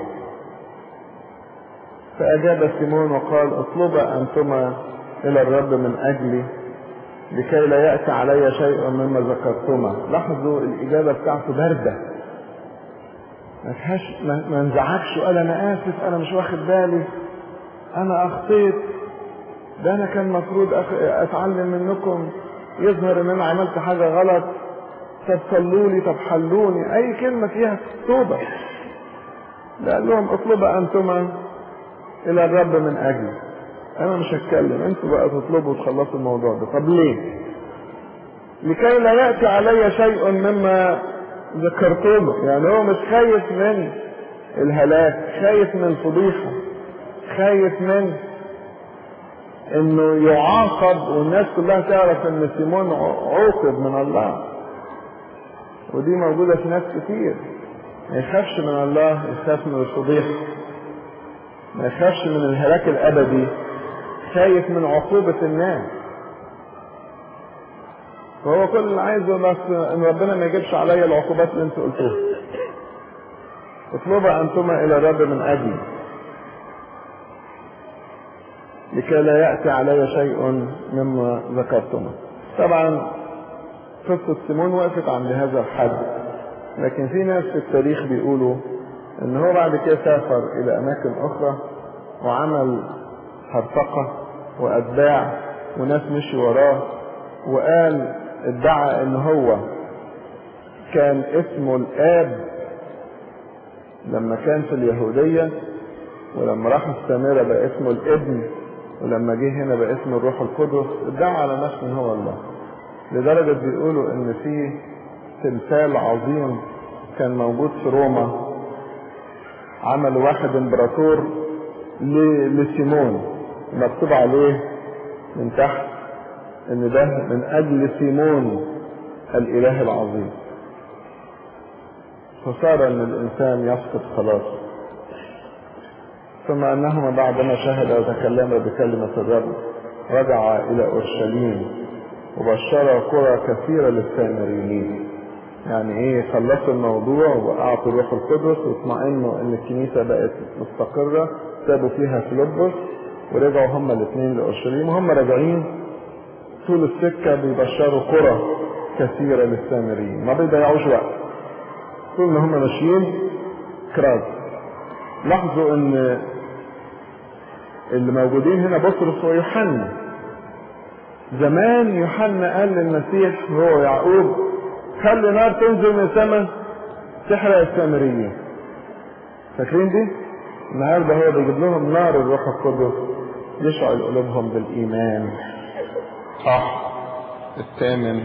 فاجاب سيمون وقال اطلبا انتما الى الرب من اجلي لكي لا يأتي علي شيء مما ذكرتما لاحظوا الإجابة بتاعته باردة ما فيهاش ما انزعجش وقال أنا آسف أنا مش واخد بالي أنا أخطيت ده أنا كان المفروض أتعلم منكم يظهر إن أنا عملت حاجة غلط طب صلوا لي طب حلوني أي كلمة فيها توبة قال لهم اطلبا أنتما إلى الرب من أجلي انا مش هتكلم انتوا بقى تطلبوا وتخلصوا الموضوع ده طب ليه لكي لا يأتي علي شيء مما ذكرتمه يعني هو مش خايف من الهلاك خايف من الفضيحة خايف من انه يعاقب والناس كلها تعرف ان سيمون عوقب من الله ودي موجودة في ناس كتير ما يخافش من الله يخاف من الفضيحة ما يخافش من الهلاك الابدي خايف من عقوبة الناس فهو كل اللي عايزه بس ان ربنا ما يجيبش عليا العقوبات اللي انتوا قلتوها اطلبا انتما الى الرب من اجلي لكي لا يأتي علي شيء مما ذكرتما طبعا قصة سيمون وقفت عند هذا الحد لكن في ناس في التاريخ بيقولوا ان هو بعد كده سافر الى اماكن اخرى وعمل هرطقة واتباع وناس مشي وراه وقال ادعى ان هو كان اسمه الآب لما كان في اليهودية ولما راح السامرة بقى اسمه الابن ولما جه هنا بقى اسمه الروح القدس ادعى على نفسه ان هو الله لدرجة بيقولوا ان في تمثال عظيم كان موجود في روما عمل واحد امبراطور لسيمون مكتوب عليه من تحت ان ده من اجل سيمون الاله العظيم فصار ان الانسان يفقد خلاصه ثم انهما بعدما شهد وتكلم بكلمة الرب رجع الى اورشليم وبشر قرى كثيرة للسامريين يعني ايه خلصوا الموضوع واعطوا الروح القدس واطمئنوا ان الكنيسة بقت مستقرة سابوا فيها فيلبس ورجعوا هما الاثنين لاورشليم وهم راجعين طول السكة بيبشروا قرى كثيرة للسامريين ما بيضيعوش وقت طول ما هم ماشيين كراز لاحظوا ان اللي موجودين هنا بطرس ويوحنا زمان يوحنا قال للمسيح هو يعقوب خلي نار تنزل من السماء تحرق السامريين فاكرين دي؟ النهارده هو بيجيب لهم نار الروح القدس يشعل قلوبهم بالايمان صح الثامن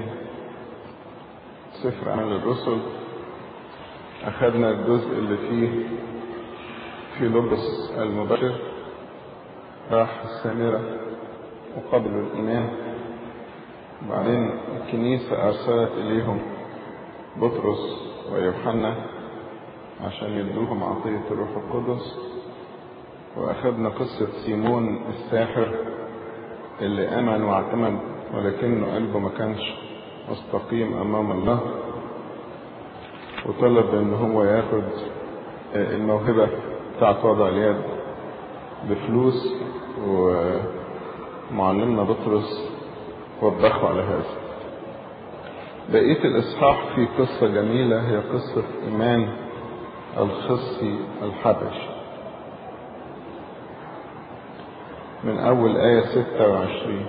سفر عمل الرسل أخذنا الجزء اللي فيه في لبس المبشر راح السامرة وقبلوا الإيمان وبعدين الكنيسة أرسلت إليهم بطرس ويوحنا عشان يدوهم عطية الروح القدس وأخذنا قصة سيمون الساحر اللي آمن واعتمد ولكنه قلبه ما كانش مستقيم أمام الله وطلب ان هو ياخد الموهبة بتاعت وضع اليد بفلوس ومعلمنا بطرس وبخوا على هذا بقية الإصحاح في قصة جميلة هي قصة إيمان الخصي الحبش من أول آية 26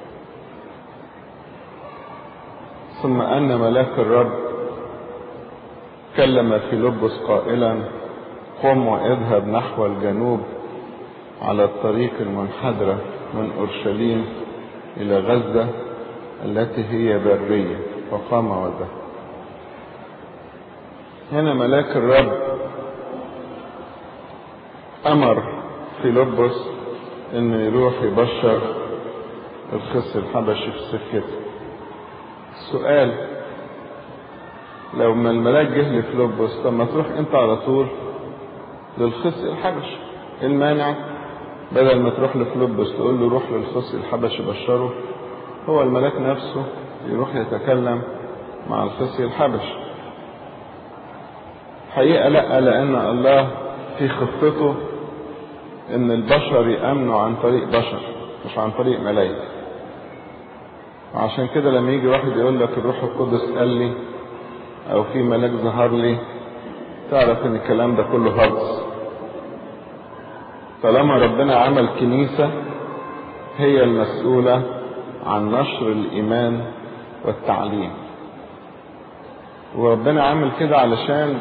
ثم أن ملاك الرب كلم فيلبس قائلا قم واذهب نحو الجنوب على الطريق المنحدرة من أورشليم إلى غزة التي هي برية فقام وذهب هنا ملاك الرب أمر فيلبس إنه يروح يبشر الخص الحبشي في سكته السؤال لو ما الملاك جه لفيلبس طب ما تروح انت على طول للخص الحبشي المانع بدل ما تروح لفيلبس تقول له روح للخص الحبشي بشره هو الملاك نفسه يروح يتكلم مع الخصي الحبشي حقيقة لا لأن الله في خطته إن البشر يأمنوا عن طريق بشر مش عن طريق ملائكة وعشان كده لما يجي واحد يقول لك الروح القدس قال لي أو في ملاك ظهر لي تعرف إن الكلام ده كله هرس طالما ربنا عمل كنيسة هي المسؤولة عن نشر الإيمان والتعليم وربنا عمل كده علشان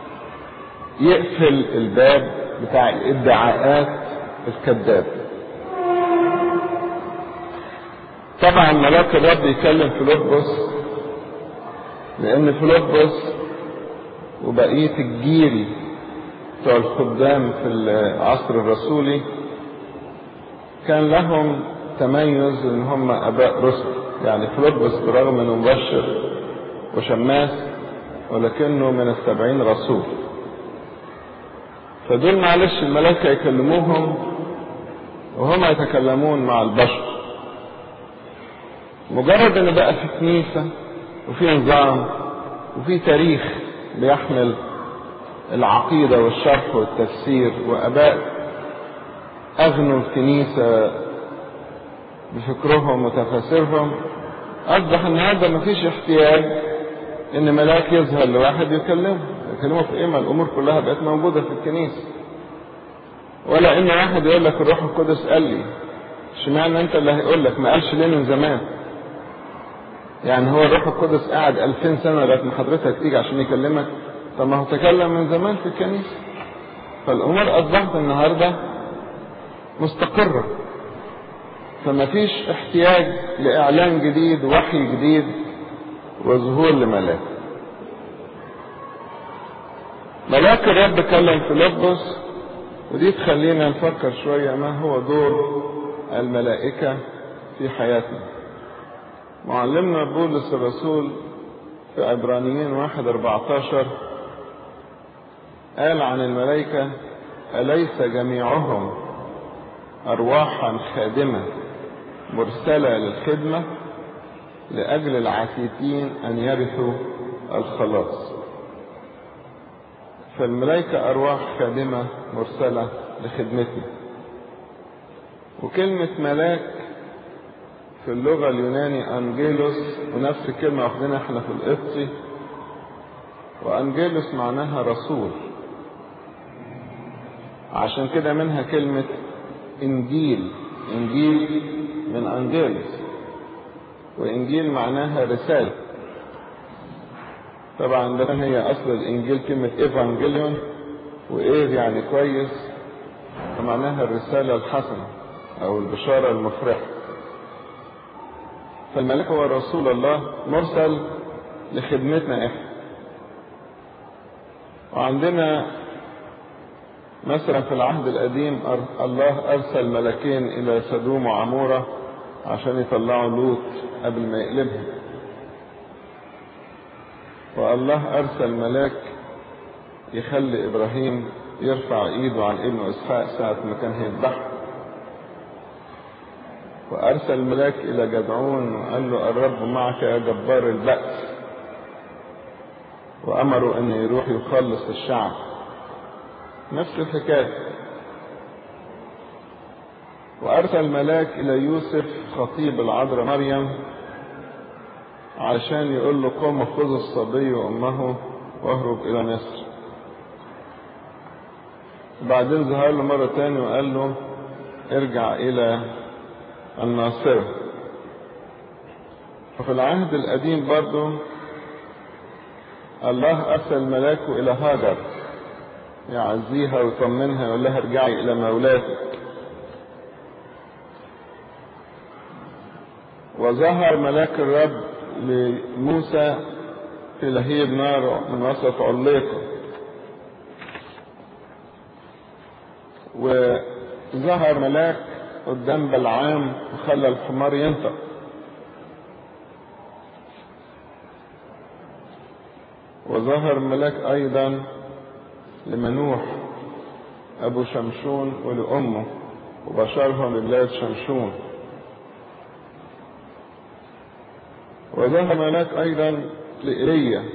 يقفل الباب بتاع الادعاءات الكذابة طبعا ملاك الرب يكلم فيلبس لأن فيلبس وبقية الجيل بتوع الخدام في العصر الرسولي كان لهم تميز ان هم اباء رسل يعني فيلبس برغم انه مبشر وشماس ولكنه من السبعين رسول فدول معلش الملائكة يكلموهم وهم يتكلمون مع البشر مجرد ان بقى في كنيسة وفي نظام وفي تاريخ بيحمل العقيدة والشرح والتفسير واباء اغنوا الكنيسة بفكرهم وتفاسيرهم اصبح ان هذا مفيش احتياج ان ملاك يظهر لواحد يكلمه يكلمه في ايه ما الامور كلها بقت موجوده في الكنيسه ولا ان واحد يقول لك الروح القدس قال لي اشمعنى انت اللي هيقول لك ما قالش ليه من زمان يعني هو الروح القدس قاعد 2000 سنة لغاية ما حضرتك تيجي عشان يكلمك طب ما هو تكلم من زمان في الكنيسة فالأمور أصبحت النهاردة مستقرة فما فيش احتياج لإعلان جديد وحي جديد وظهور لملاك ملاك الرب كلم فيلبس ودي تخلينا نفكر شوية ما هو دور الملائكة في حياتنا معلمنا بولس الرسول في عبرانيين واحد اربعتاشر قال عن الملائكة أليس جميعهم أرواحا خادمة مرسلة للخدمة لأجل العتيدين أن يرثوا الخلاص فالملائكة أرواح خادمة مرسلة لخدمتنا وكلمة ملاك في اللغة اليوناني أنجيلوس ونفس الكلمة واخدينها احنا في القبطي وأنجيلوس معناها رسول عشان كده منها كلمة إنجيل إنجيل من أنجيلوس وإنجيل معناها رسالة طبعا ده هي أصل الإنجيل كلمة إيفانجيليون وإيه يعني كويس فمعناها الرسالة الحسنة أو البشارة المفرحة فالملك هو رسول الله مرسل لخدمتنا احنا وعندنا مثلا في العهد القديم الله ارسل ملكين الى سدوم وعمورة عشان يطلعوا لوط قبل ما يقلبهم والله ارسل ملاك يخلي ابراهيم يرفع ايده عن ابنه اسحاق ساعة ما كان هيذبحه وأرسل ملاك إلى جدعون وقال له الرب معك يا جبار البأس وأمروا أن يروح يخلص الشعب نفس الحكاية وأرسل ملاك إلى يوسف خطيب العذراء مريم عشان يقول له قم خذ الصبي وأمه واهرب إلى مصر وبعدين ظهر له مرة تاني وقال له ارجع إلى الناصرة وفي العهد القديم برضو الله أرسل ملاكه إلى هاجر يعزيها ويطمنها يقول لها ارجعي إلى مولاتك وظهر ملاك الرب لموسى في لهيب نار من وسط عليقه وظهر ملاك قدام بلعام وخلى الحمار ينطق وظهر ملاك ايضا لمنوح ابو شمشون ولامه وبشرهم ببلاد شمشون وظهر ملاك ايضا لإيليا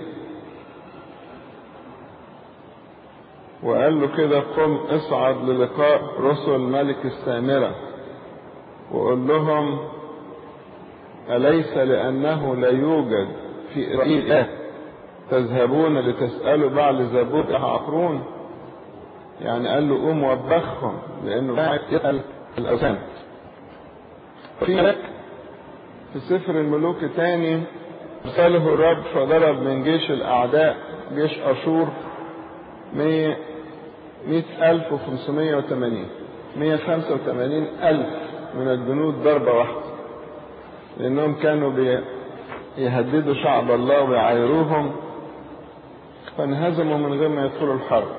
وقال له كده قم اصعد للقاء رسل ملك السامره وقل لهم أليس لأنه لا يوجد في إسرائيل إله تذهبون لتسألوا بعل زبور عقرون يعني قال له قوم وبخهم لأنه قاعد يسأل الأوثان في ملك في سفر الملوك تاني أرسله الرب فضرب من جيش الأعداء جيش أشور مية مئة ألف وخمسمية وثمانين مية خمسة وثمانين ألف من الجنود ضربة واحدة لأنهم كانوا بيهددوا شعب الله ويعايروهم فانهزموا من غير ما يدخلوا الحرب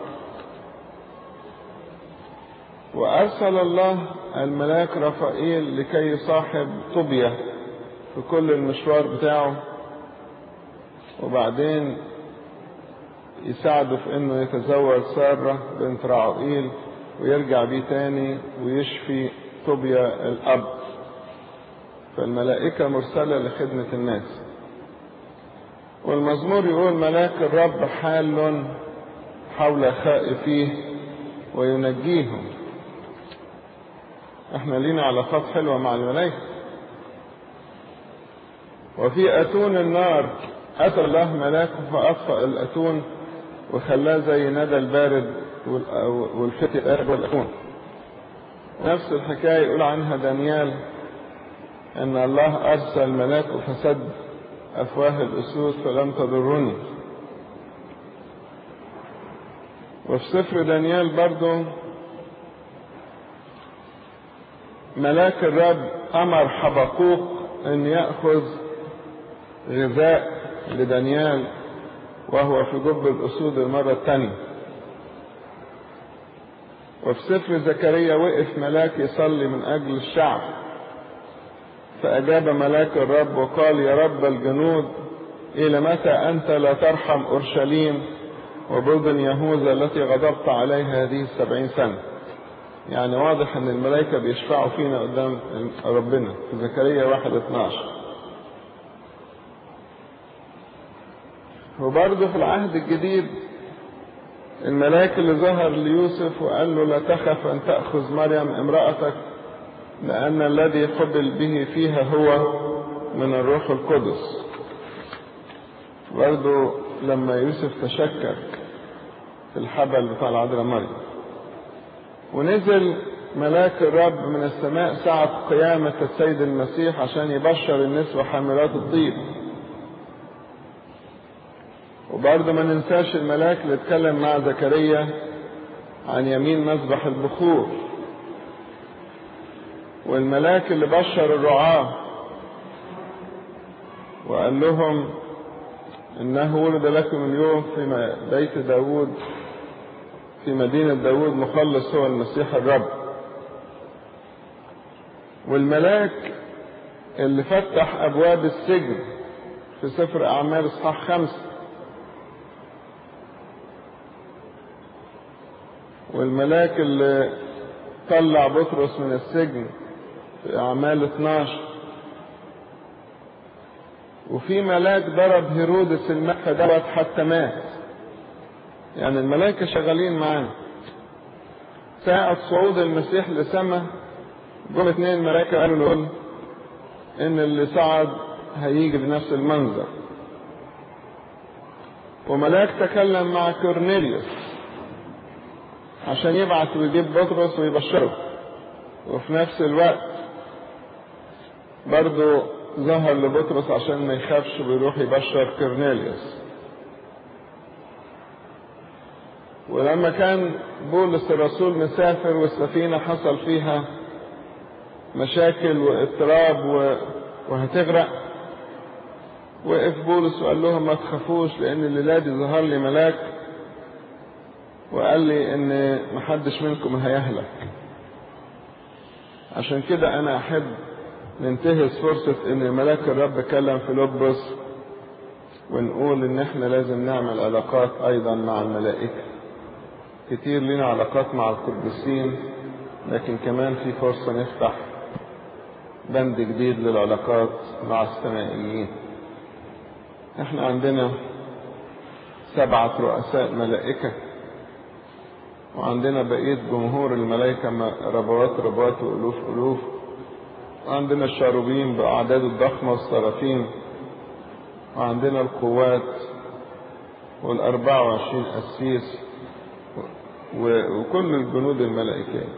وأرسل الله الملاك رفائيل لكي يصاحب طوبيا في كل المشوار بتاعه وبعدين يساعده في انه يتزوج سارة بنت رعوئيل ويرجع بيه تاني ويشفي طوبيا الأب فالملائكة مرسلة لخدمة الناس والمزمور يقول ملاك الرب حال حول خائفيه وينجيهم احنا لينا علاقات حلوة مع الملائكة وفي أتون النار أتى الله ملاكه فأطفأ الأتون وخلاه زي ندى البارد والفتي الآخر والأتون نفس الحكاية يقول عنها دانيال أن الله أرسل ملاكه فسد أفواه الأسود فلم تضرني وفي سفر دانيال برضو ملاك الرب أمر حبقوق أن يأخذ غذاء لدانيال وهو في جب الأسود المرة الثانية وفي سفر زكريا وقف ملاك يصلي من أجل الشعب فأجاب ملاك الرب وقال يا رب الجنود إلى متى أنت لا ترحم أورشليم وبلدن يهوذا التي غضبت عليها هذه السبعين سنة يعني واضح ان الملائكة بيشفعوا فينا قدام ربنا في زكريا واحد اتناشر وبرضه في العهد الجديد الملاك اللي ظهر ليوسف وقال له لا تخف ان تأخذ مريم امرأتك لأن الذي قبل به فيها هو من الروح القدس برضه لما يوسف تشكك في الحبل بتاع العذراء مريم ونزل ملاك الرب من السماء ساعة قيامة السيد المسيح عشان يبشر النسوة حاملات الطيب وبرضه ما ننساش الملاك اللي اتكلم مع زكريا عن يمين مذبح البخور والملاك اللي بشر الرعاة وقال لهم انه ولد لكم اليوم في بيت داود في مدينة داود مخلص هو المسيح الرب والملاك اللي فتح ابواب السجن في سفر اعمال اصحاح خمسة والملاك اللي طلع بطرس من السجن في اعمال 12 وفي ملاك ضرب هيرودس المكة دوت حتى مات يعني الملائكة شغالين معانا ساعة صعود المسيح لسما جم اتنين ملائكة قالوا له ان اللي صعد هيجي بنفس المنظر وملاك تكلم مع كورنيليوس عشان يبعث ويجيب بطرس ويبشره وفي نفس الوقت برضه ظهر لبطرس عشان ما يخافش ويروح يبشر كورنيليوس ولما كان بولس الرسول مسافر والسفينة حصل فيها مشاكل واضطراب وهتغرق وقف بولس وقال لهم ما تخافوش لان الليلة دي ظهر لي ملاك وقال لي ان محدش منكم هيهلك عشان كده انا احب ننتهز فرصة ان ملاك الرب كلم في لبس ونقول ان احنا لازم نعمل علاقات ايضا مع الملائكة كتير لنا علاقات مع القديسين لكن كمان في فرصة نفتح بند جديد للعلاقات مع السمائيين احنا عندنا سبعة رؤساء ملائكة وعندنا بقية جمهور الملائكة ربوات ربوات وألوف ألوف وعندنا الشاروبين بأعداد الضخمة والسرافين وعندنا القوات والأربعة وعشرين أسيس وكل الجنود الملائكية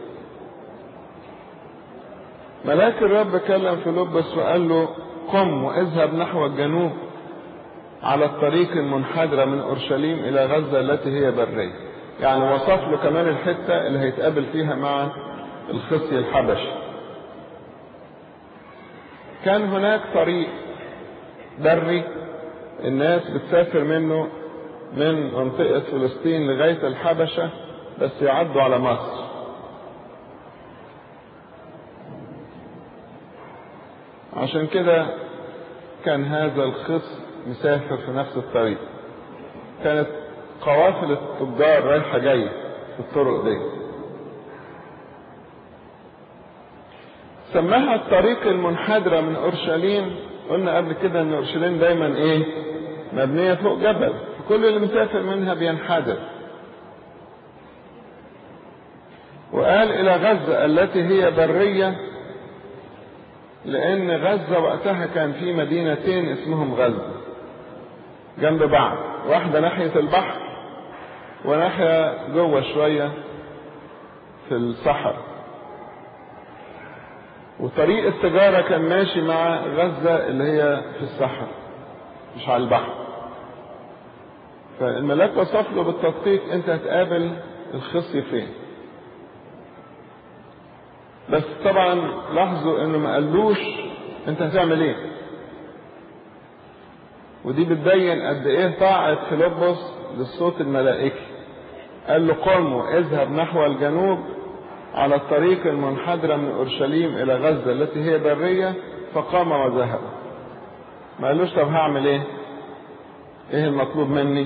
ملاك الرب كلم فيلبس وقال له قم واذهب نحو الجنوب على الطريق المنحدرة من أورشليم إلى غزة التي هي برية يعني وصف له كمان الحتة اللي هيتقابل فيها مع الخصي الحبشي كان هناك طريق بري الناس بتسافر منه من منطقة فلسطين لغاية الحبشة بس يعدوا على مصر عشان كده كان هذا الخص مسافر في نفس الطريق كانت قوافل التجار رايحة جاية في الطرق دي سماها الطريق المنحدرة من أورشليم قلنا قبل كده ان أورشليم دايما ايه مبنية فوق جبل فكل اللي مسافر منها بينحدر وقال إلى غزة التي هي برية لأن غزة وقتها كان في مدينتين اسمهم غزة جنب بعض واحدة ناحية البحر وناحية جوه شوية في الصحراء وطريق التجارة كان ماشي مع غزة اللي هي في الصحراء مش على البحر فالملاك وصف له بالتدقيق انت هتقابل الخصي فين بس طبعا لاحظوا انه ما قالوش انت هتعمل ايه ودي بتبين قد ايه طاعة فيلبس للصوت الملائكي قال له قم واذهب نحو الجنوب على الطريق المنحدرة من أورشليم إلى غزة التي هي برية فقام وذهب ما قالوش طب هعمل ايه ايه المطلوب مني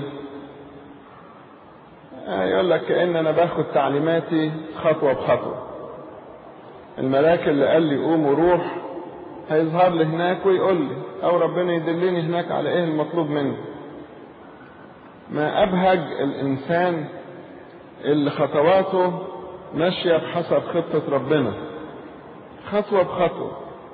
آه يقول لك كأن انا باخد تعليماتي خطوة بخطوة الملاك اللي قال لي قوم وروح هيظهر لي هناك ويقول لي او ربنا يدلني هناك على ايه المطلوب مني ما ابهج الانسان اللي خطواته ماشية بحسب خطة ربنا خطوة بخطوة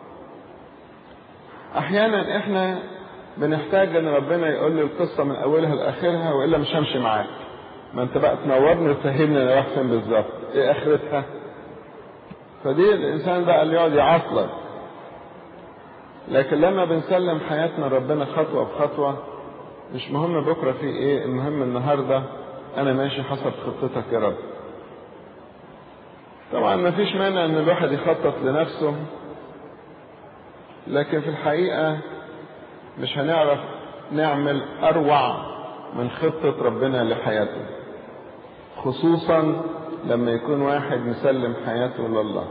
احيانا احنا بنحتاج ان ربنا يقول لي القصة من اولها لاخرها والا مش همشي معاك ما انت بقى تنورني وتفهمني انا رايح فين بالظبط ايه اخرتها فدي الانسان بقى اللي يقعد يعطلك لكن لما بنسلم حياتنا ربنا خطوة بخطوة مش مهم بكرة في ايه المهم النهاردة انا ماشي حسب خطتك يا رب طبعا ما فيش مانع ان الواحد يخطط لنفسه لكن في الحقيقة مش هنعرف نعمل اروع من خطة ربنا لحياته خصوصا لما يكون واحد مسلم حياته لله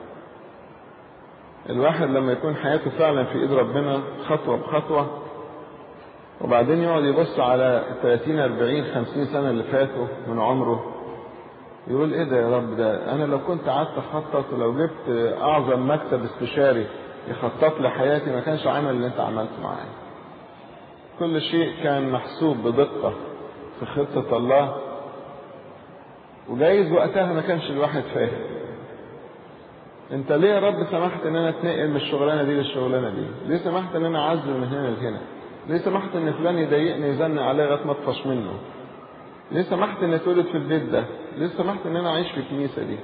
الواحد لما يكون حياته فعلا في ايد ربنا خطوة بخطوة وبعدين يقعد يبص على 30 40 50 سنة اللي فاتوا من عمره يقول ايه ده يا رب ده انا لو كنت قعدت اخطط ولو جبت اعظم مكتب استشاري يخطط لي حياتي ما كانش عمل اللي انت عملته معايا كل شيء كان محسوب بدقة في خطة الله وجايز وقتها ما كانش الواحد فاهم انت ليه يا رب سمحت ان انا اتنقل من الشغلانه دي للشغلانه دي ليه سمحت ان انا اعزل من هنا لهنا ليه سمحت ان فلان يضايقني يزنق عليا لغايه ما اطفش منه ليه سمحت ان اتولد في البيت ده ليه سمحت ان انا اعيش في الكنيسه دي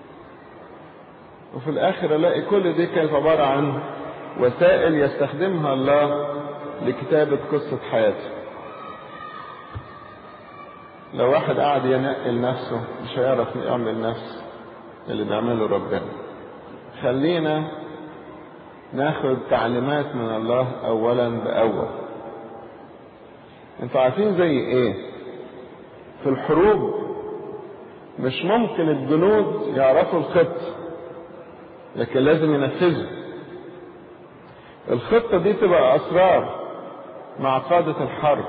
وفي الاخر الاقي كل دي كانت عباره عن وسائل يستخدمها الله لكتابه قصه حياته لو واحد قاعد ينقل نفسه مش هيعرف يعمل نفس اللي بيعمله ربنا خلينا ناخد تعليمات من الله اولا باول انتوا عارفين زي ايه في الحروب مش ممكن الجنود يعرفوا الخطة لكن لازم ينفذوا الخطة دي تبقى أسرار مع قادة الحرب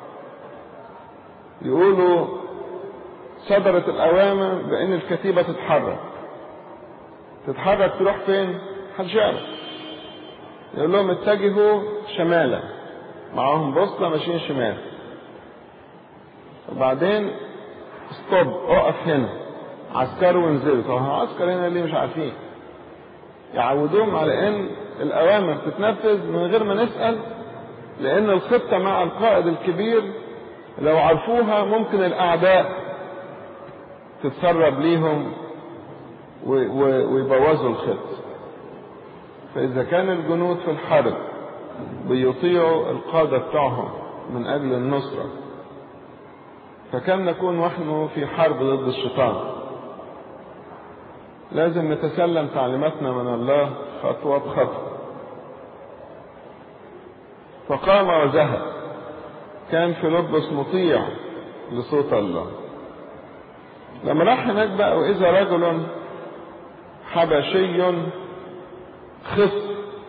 يقولوا صدرت الأوامر بأن الكتيبة تتحرك تتحرك تروح فين؟ محدش يعرف يقول لهم اتجهوا شمالا معاهم بوصلة ماشيين شمال وبعدين ستوب اقف هنا عسكروا وانزلوا طب هو عسكر هنا ليه مش عارفين يعودوهم على ان الاوامر تتنفذ من غير ما نسال لان الخطه مع القائد الكبير لو عرفوها ممكن الاعداء تتسرب ليهم ويبوظوا الخطه فاذا كان الجنود في الحرب بيطيعوا القاده بتاعهم من اجل النصره فكم نكون نحن في حرب ضد الشيطان لازم نتسلم تعليماتنا من الله خطوة بخطوة فقام وذهب كان فيلبس مطيع لصوت الله لما راح هناك بقى وإذا رجل حبشي خص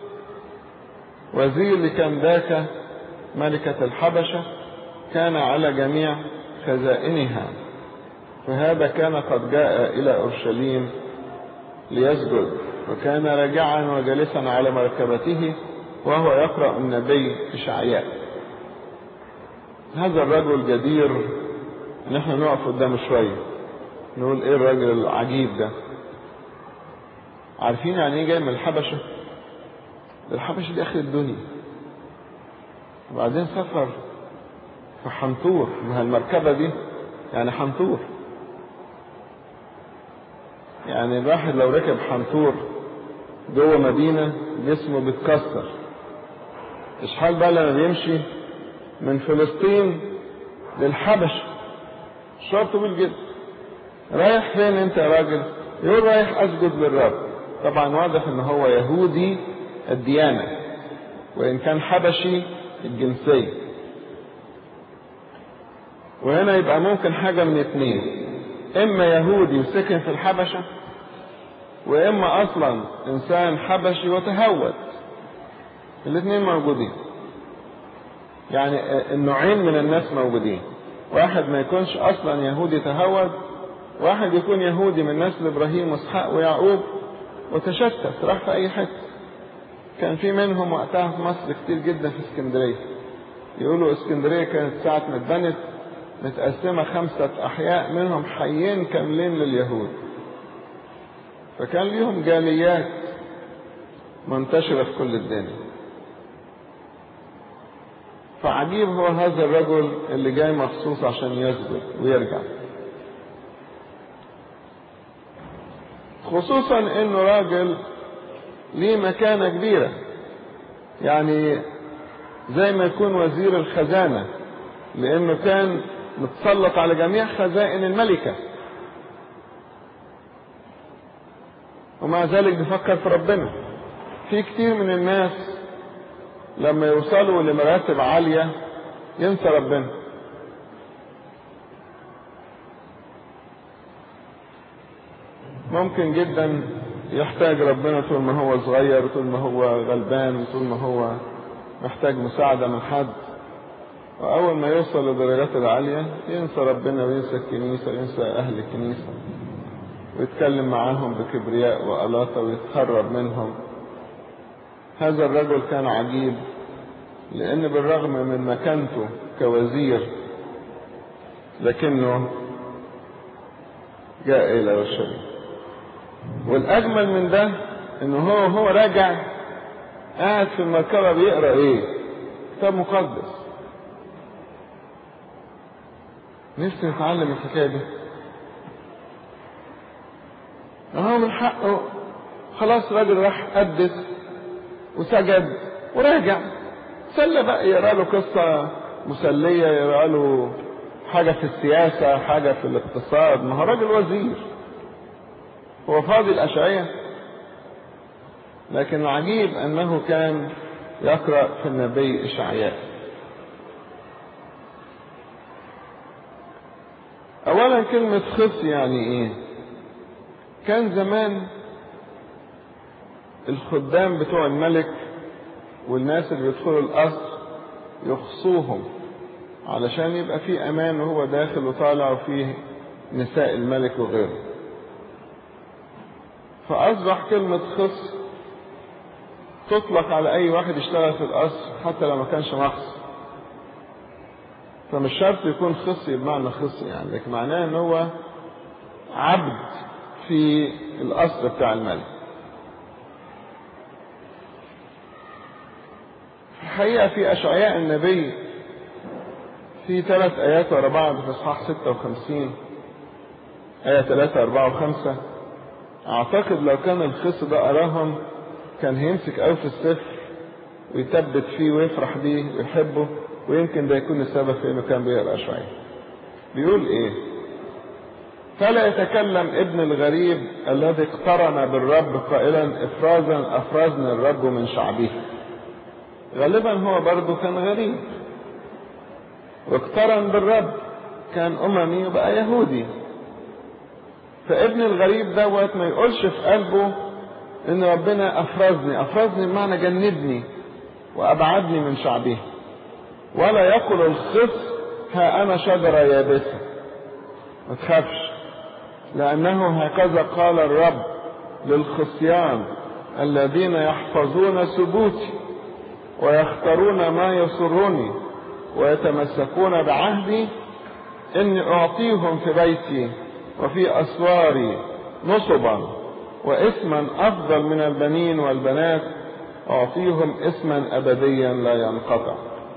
وزير لكنداكة ملكة الحبشة كان على جميع خزائنها فهذا كان قد جاء إلى أورشليم ليسجد وكان راجعا وجالسا على مركبته وهو يقرأ النبي إشعياء هذا الرجل جدير ان احنا نقف قدامه شوية نقول ايه الراجل العجيب ده عارفين يعني ايه جاي من الحبشة الحبشة دي اخر الدنيا وبعدين سافر في حنطور ما المركبة دي يعني حنطور يعني الواحد لو ركب حنطور جوه مدينة جسمه بيتكسر اشحال بقى لما بيمشي من فلسطين للحبش مشوار طويل جدا رايح فين انت يا راجل يقول رايح اسجد للرب طبعا واضح ان هو يهودي الديانة وان كان حبشي الجنسية وهنا يبقى ممكن حاجة من اتنين اما يهودي وسكن في الحبشة واما اصلا انسان حبشي وتهود الاثنين موجودين يعني النوعين من الناس موجودين واحد ما يكونش اصلا يهودي تهود واحد يكون يهودي من نسل ابراهيم واسحاق ويعقوب وتشتت راح في اي حته كان في منهم وقتها في مصر كتير جدا في اسكندريه يقولوا اسكندريه كانت ساعه ما اتبنت متقسمه خمسه احياء منهم حيين كاملين لليهود فكان ليهم جاليات منتشره في كل الدنيا فعجيب هو هذا الرجل اللي جاي مخصوص عشان يسجد ويرجع خصوصا انه راجل ليه مكانة كبيرة يعني زي ما يكون وزير الخزانة لانه كان متسلط على جميع خزائن الملكة ومع ذلك بيفكر في ربنا في كتير من الناس لما يوصلوا لمراتب عالية ينسى ربنا ممكن جدا يحتاج ربنا طول ما هو صغير طول ما هو غلبان طول ما هو محتاج مساعدة من حد وأول ما يوصل للدرجات العالية ينسى ربنا وينسى الكنيسة وينسى أهل الكنيسة ويتكلم معاهم بكبرياء وألاطة ويتهرب منهم هذا الرجل كان عجيب لأن بالرغم من مكانته كوزير لكنه جاء إلى اورشليم والأجمل من ده إنه هو هو راجع قاعد في المركبة بيقرأ إيه؟ كتاب مقدس نفسي نتعلم الحكاية دي هو من حقه خلاص راجل راح قدس وسجد وراجع سلى بقى يقرا له قصة مسلية يقرا له حاجة في السياسة حاجة في الاقتصاد ما هو راجل وزير هو فاضي الأشعية لكن العجيب أنه كان يقرأ في النبي إشعياء أولا كلمة خص يعني إيه كان زمان الخدام بتوع الملك والناس اللي بيدخلوا القصر يخصوهم علشان يبقى في امان وهو داخل وطالع وفيه نساء الملك وغيره فاصبح كلمة خص تطلق على اي واحد يشتغل في القصر حتى لو ما كانش مخص فمش شرط يكون خصي بمعنى خصي يعني لكن معناه ان هو عبد في القصر بتاع الملك الحقيقة في أشعياء النبي في ثلاث آيات ورا بعض في إصحاح 56 آية 3 4 و5 أعتقد لو كان الخص ده قراهم كان هيمسك أوي في السفر ويثبت فيه ويفرح بيه ويحبه ويمكن ده يكون السبب في إنه كان بيقرأ أشعياء بيقول إيه؟ فلا يتكلم ابن الغريب الذي اقترن بالرب قائلا افرازا افرزنا الرب من شعبه غالبا هو برضه كان غريب واقترن بالرب كان أممي وبقى يهودي فابن الغريب دوت ما يقولش في قلبه ان ربنا افرزني افرزني بمعنى جندني وابعدني من شعبه ولا يقل الخص ها انا شجره يابسه ما تخافش لانه هكذا قال الرب للخصيان الذين يحفظون ثبوتي ويختارون ما يسرني ويتمسكون بعهدي اني اعطيهم في بيتي وفي اسواري نصبا واسما افضل من البنين والبنات اعطيهم اسما ابديا لا ينقطع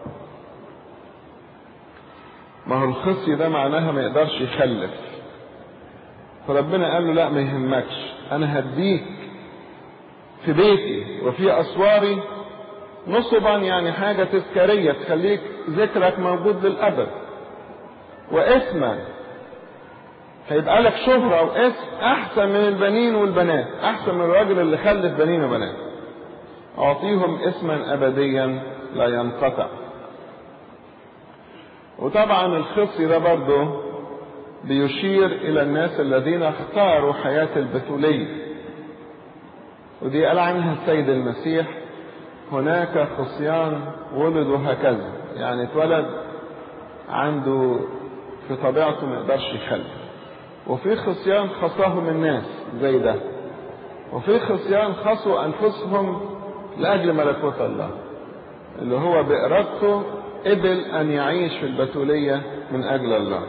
ما هو الخصي ده معناها ما يقدرش يخلف فربنا قال له لا ما يهمكش انا هديك في بيتي وفي اسواري نصبا يعني حاجة تذكارية تخليك ذكرك موجود للأبد واسما هيبقى لك شهرة واسم أحسن من البنين والبنات أحسن من الراجل اللي خلف بنين وبنات أعطيهم اسما أبديا لا ينقطع وطبعا الخصي ده برضه بيشير إلى الناس الذين اختاروا حياة البتولية ودي قال عنها السيد المسيح هناك خصيان ولدوا هكذا يعني اتولد عنده في طبيعته ما يقدرش يخلف وفي خصيان خصاهم الناس زي ده وفي خصيان خصوا انفسهم لاجل ملكوت الله اللي هو بارادته قبل ان يعيش في البتوليه من اجل الله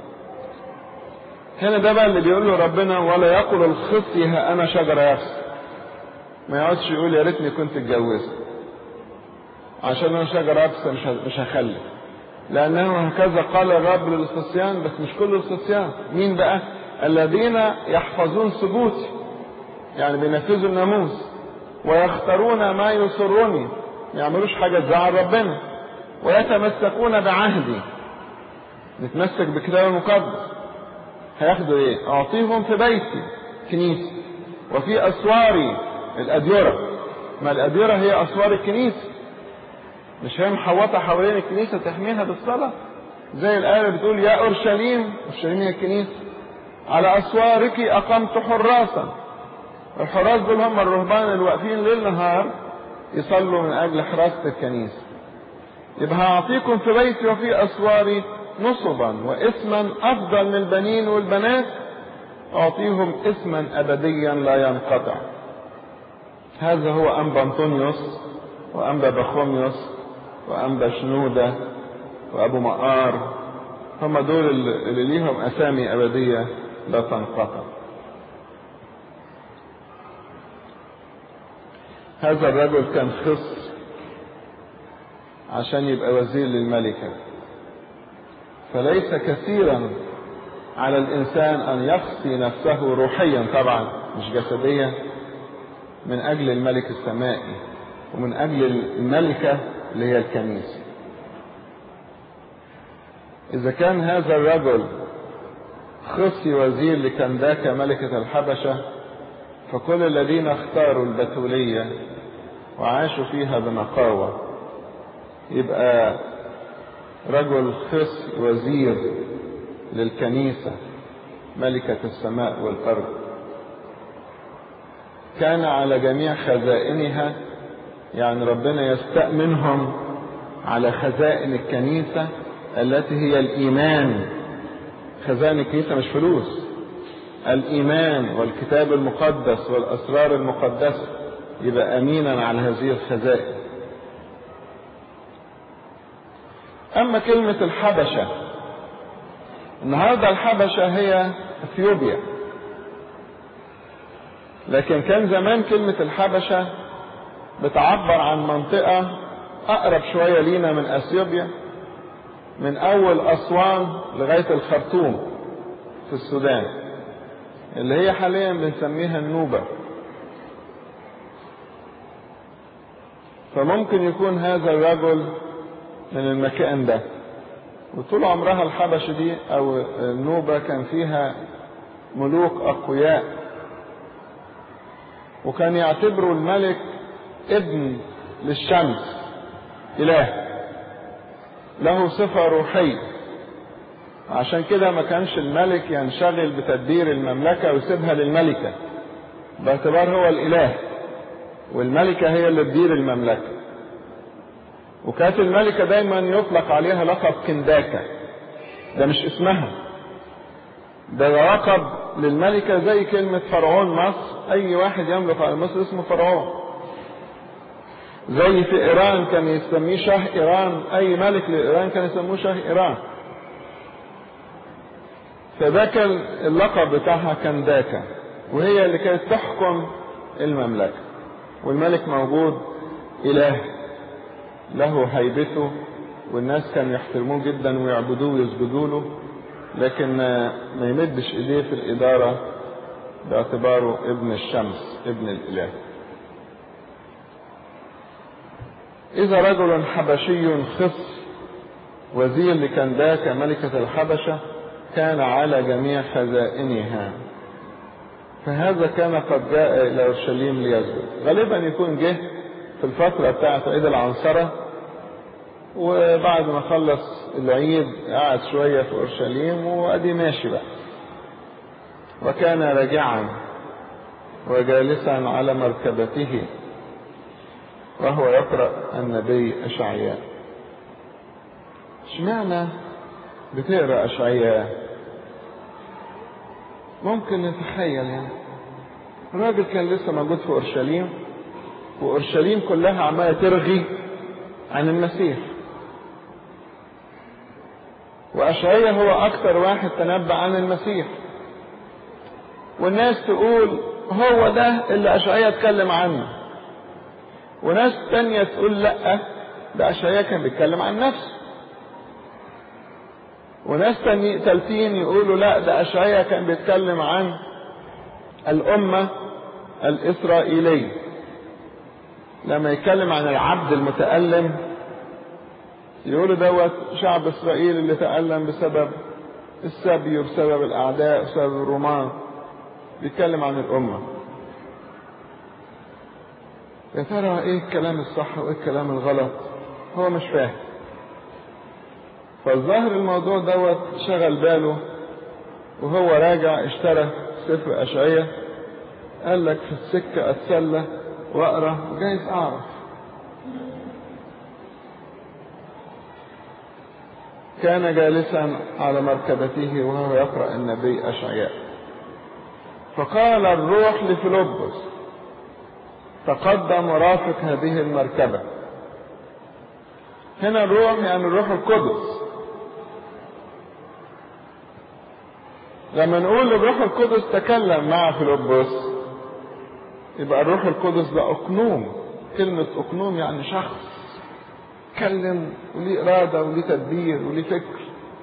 هنا ده بقى اللي بيقول له ربنا ولا يقل الخصي ها انا شجره يفس ما يقعدش يقول يا ريتني كنت اتجوزت عشان انا شجره يفس مش مش هخلف لانه هكذا قال الرب للخصيان بس مش كل الخصيان مين بقى الذين يحفظون ثبوتي يعني بينفذوا الناموس ويختارون ما يسرني ما يعملوش حاجه تزعل ربنا ويتمسكون بعهدي نتمسك بكتاب المقدس هياخدوا ايه اعطيهم في بيتي كنيسه وفي اسواري الاديره ما الاديره هي اسوار الكنيسه مش هي محوطه حوالين الكنيسه تحميها بالصلاه زي الايه بتقول يا اورشليم اورشليم هي الكنيسه على اسوارك اقمت حراسا الحراس دول هم الرهبان اللي واقفين ليل نهار يصلوا من اجل حراسه الكنيسه يبقى هعطيكم في بيتي وفي اسواري نصبا واسما افضل من البنين والبنات اعطيهم اسما ابديا لا ينقطع هذا هو انبا انطونيوس وانبا بخوميوس وانبا شنوده وابو مقار هم دول اللي ليهم اسامي ابديه لا تنقطع هذا الرجل كان خص عشان يبقى وزير للملكه فليس كثيرا على الانسان ان يخصي نفسه روحيا طبعا مش جسديا من اجل الملك السمائي ومن اجل الملكه اللي هي الكنيسه اذا كان هذا الرجل خصي وزير لكنداكا ملكه الحبشه فكل الذين اختاروا البتوليه وعاشوا فيها بنقاوه يبقى رجل خص وزير للكنيسة ملكة السماء والأرض كان على جميع خزائنها يعني ربنا يستأمنهم على خزائن الكنيسة التي هي الإيمان خزائن الكنيسة مش فلوس الإيمان والكتاب المقدس والأسرار المقدسة يبقى أمينا على هذه الخزائن أما كلمة الحبشة النهاردة الحبشة هي أثيوبيا لكن كان زمان كلمة الحبشة بتعبر عن منطقة أقرب شوية لينا من أثيوبيا من أول أسوان لغاية الخرطوم في السودان اللي هي حاليا بنسميها النوبة فممكن يكون هذا الرجل من المكان ده وطول عمرها الحبشة دي أو النوبة كان فيها ملوك أقوياء وكان يعتبروا الملك ابن للشمس إله له صفة روحية عشان كده ما كانش الملك ينشغل بتدبير المملكة ويسيبها للملكة باعتبار هو الإله والملكة هي اللي تدير المملكة وكانت الملكة دايما يطلق عليها لقب كنداكة ده مش اسمها ده لقب للملكة زي كلمة فرعون مصر أي واحد يملك على مصر اسمه فرعون زي في إيران كان يسميه شاه إيران أي ملك لإيران كان يسموه شاه إيران فده كان اللقب بتاعها كنداكة وهي اللي كانت تحكم المملكة والملك موجود إله له هيبته والناس كانوا يحترموه جدا ويعبدوه ويسجدوا له لكن ما يمدش ايديه في الاداره باعتباره ابن الشمس ابن الاله إذا رجل حبشي خص وزير لكنداك ملكة الحبشة كان على جميع خزائنها فهذا كان قد جاء إلى أورشليم ليسجد غالبا يكون جه في الفترة بتاعت عيد العنصرة وبعد ما خلص العيد قعد شوية في أورشليم وأدي ماشي بقى وكان راجعا وجالسا على مركبته وهو يقرأ النبي أشعياء اشمعنى بتقرأ أشعياء ممكن نتخيل يعني الراجل كان لسه موجود في أورشليم وأورشليم كلها عمالة ترغي عن المسيح وأشعياء هو أكثر واحد تنبأ عن المسيح والناس تقول هو ده اللي أشعياء اتكلم عنه وناس تانية تقول لأ ده أشعياء كان بيتكلم عن نفسه وناس تالتين يقولوا لا ده أشعياء كان بيتكلم عن الأمة الإسرائيلية لما يتكلم عن العبد المتألم يقولوا دوت شعب إسرائيل اللي تألم بسبب السبي وبسبب الأعداء وبسبب الرومان بيتكلم عن الأمة يا ترى ايه الكلام الصح وايه الكلام الغلط هو مش فاهم فالظاهر الموضوع دوت شغل باله وهو راجع اشترى سفر أشعية قال لك في السكة أتسلى وأقرأ وجايز أعرف كان جالسا على مركبته وهو يقرأ النبي أشعياء فقال الروح لفيلبس تقدم ورافق هذه المركبة هنا الروح يعني الروح القدس لما نقول الروح القدس تكلم مع فيلبس يبقى الروح القدس ده أقنوم كلمة أقنوم يعني شخص يتكلم وليه إرادة وليه تدبير وليه فكر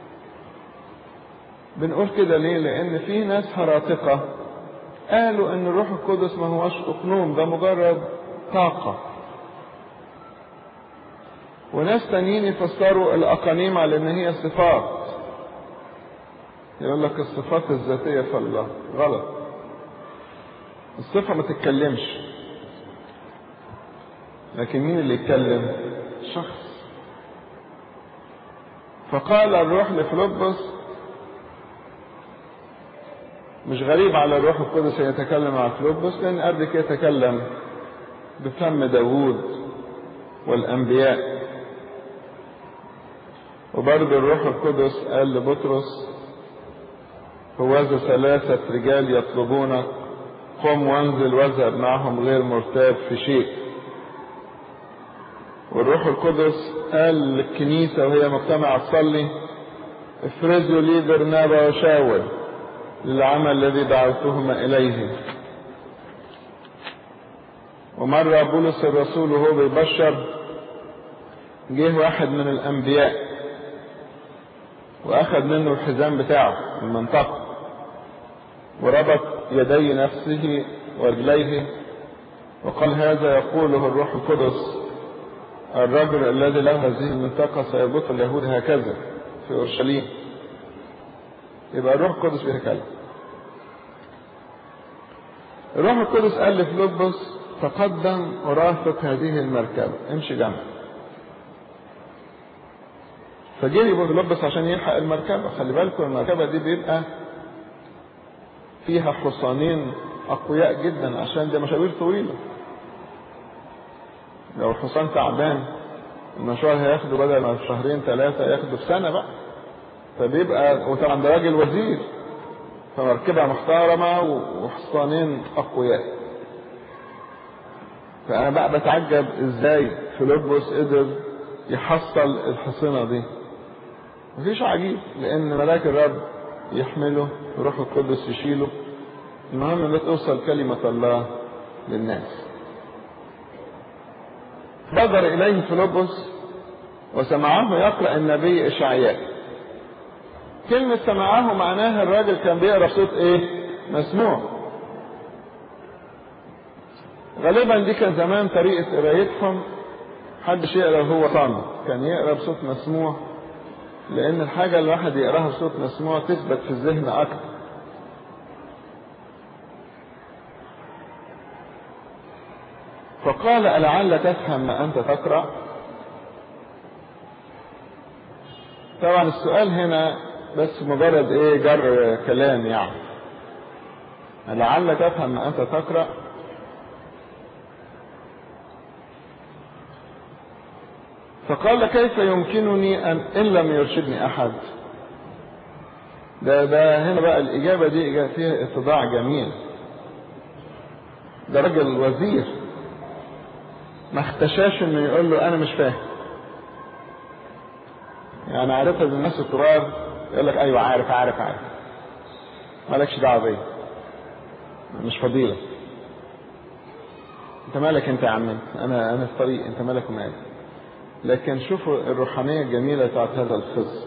بنقول كده ليه لأن في ناس هراطقة قالوا ان الروح القدس ما هوش اقنوم ده مجرد طاقة وناس تانيين يفسروا الاقانيم على ان هي صفات يقول لك الصفات الذاتية في الله غلط الصفة ما تتكلمش لكن مين اللي يتكلم شخص فقال الروح لفلوبس مش غريب على الروح القدس ان يتكلم مع فلوبس لان قبل كده تكلم بفم داوود والانبياء وبرضه الروح القدس قال لبطرس هوذا ثلاثة رجال يطلبونك قم وانزل واذهب معهم غير مرتاب في شيء والروح القدس قال للكنيسة وهي مجتمعة تصلي افرزوا لي برنابا وشاول للعمل الذي دعوتهما إليه ومرة بولس الرسول وهو بيبشر جه واحد من الأنبياء وأخذ منه الحزام بتاعه المنطقة وربط يدي نفسه ورجليه وقال هذا يقوله الروح القدس الرجل الذي له هذه المنطقة سيربط اليهود هكذا في أورشليم يبقى الروح القدس بيتكلم الروح القدس قال لفلوبس تقدم ورافق هذه المركبة امشي جنب فجري فلوبس عشان يلحق المركبة خلي بالكم المركبة دي بيبقى فيها حصانين أقوياء جدا عشان دي مشاوير طويلة لو الحصان تعبان المشوار هياخده بدل ما في شهرين ثلاثة ياخده في سنة بقى فبيبقى وطبعا ده راجل وزير فمركبة محترمة وحصانين أقوياء فأنا بقى بتعجب إزاي فيلبس قدر يحصل الحصينة دي مفيش عجيب لأن ملاك الرب يحمله وروح القدس يشيله المهم ان توصل كلمة الله للناس بدر إليه فيلبس وسمعه يقرأ النبي إشعياء كلمة سمعه معناها الراجل كان بيقرأ صوت إيه؟ مسموع غالبا دي كان زمان طريقة قرايتهم محدش يقرا وهو صامت كان يقرا بصوت مسموع لان الحاجه اللي الواحد يقراها بصوت مسموع تثبت في الذهن اكتر فقال ألعل تفهم ما أنت تقرأ طبعا السؤال هنا بس مجرد ايه جر كلام يعني لعل تفهم ما انت تقرا فقال كيف يمكنني ان ان لم يرشدني احد ده ده هنا بقى الاجابه دي إجابة فيها اتضاع جميل ده راجل وزير ما اختشاش انه يقول له انا مش فاهم يعني عارفها زي الناس الكبار يقول لك ايوه عارف عارف عارف مالكش دعوه بيا مش فضيله انت مالك انت يا عم انت انا انا في طريق انت مالك ومالك لكن شوفوا الروحانيه الجميله بتاعت هذا الخص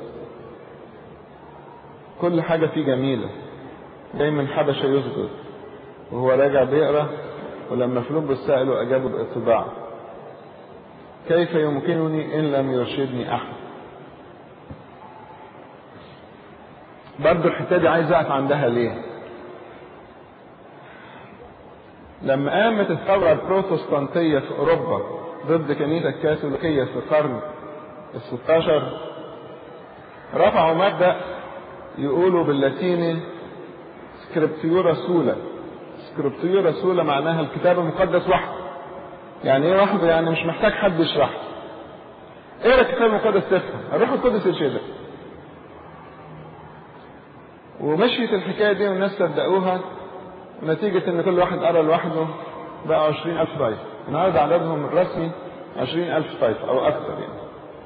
كل حاجه فيه جميله جاي من حبشه يسجد وهو راجع بيقرا ولما فيلبس ساله اجابه باتباع كيف يمكنني ان لم يرشدني احد برضه الحته دي عايز اقف عندها ليه؟ لما قامت الثوره البروتستانتيه في اوروبا ضد الكنيسه الكاثوليكيه في القرن ال 16 رفعوا مبدا يقولوا باللاتيني سكريبتيورا سولا سكريبتيورا سولا معناها الكتاب المقدس وحده يعني ايه وحده يعني مش محتاج حد يشرحه اقرا الكتاب المقدس تفهم الروح القدس يرشدك ومشيت الحكايه دي والناس صدقوها نتيجة إن كل واحد قرا لوحده بقى 20000 طائفة النهارده عددهم الرسمي 20000 طائفة أو أكثر يعني.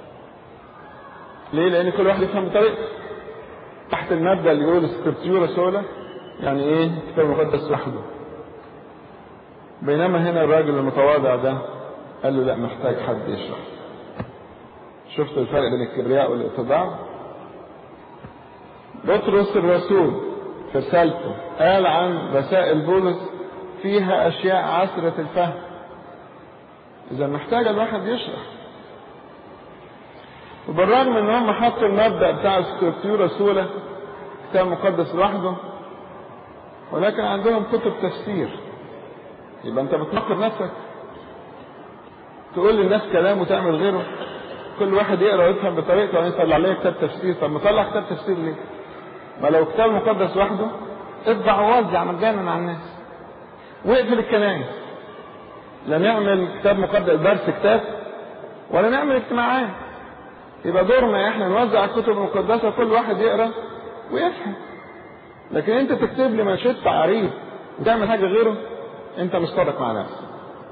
ليه؟ لأن كل واحد يفهم بطريقته. تحت المبدأ اللي يقول سكريبتيورا سولا يعني إيه؟ كتاب مقدس وحده. بينما هنا الراجل المتواضع ده قال له لا محتاج حد يشرح. شفت الفرق بين الكبرياء والاتضاع؟ بطرس الرسول في رسالته قال عن رسائل بولس فيها اشياء عسرة الفهم اذا محتاج الواحد يشرح وبالرغم ان هم حطوا المبدا بتاع السكريبتيورا سولا كتاب مقدس لوحده ولكن عندهم كتب تفسير يبقى انت بتنقر نفسك تقول للناس كلام وتعمل غيره كل واحد يقرا ويفهم بطريقته وبعدين يطلع لي كتاب تفسير طب مطلع كتاب تفسير ليه؟ ما لو كتاب مقدس وحده اطبع ووزع مجانا على الناس واقفل الكنائس لا نعمل كتاب مقدس درس كتاب ولا نعمل اجتماعات يبقى دورنا احنا نوزع الكتب المقدسه كل واحد يقرا ويفهم لكن انت تكتب لي منشط عريض وتعمل حاجه غيره انت مشترك مع نفسك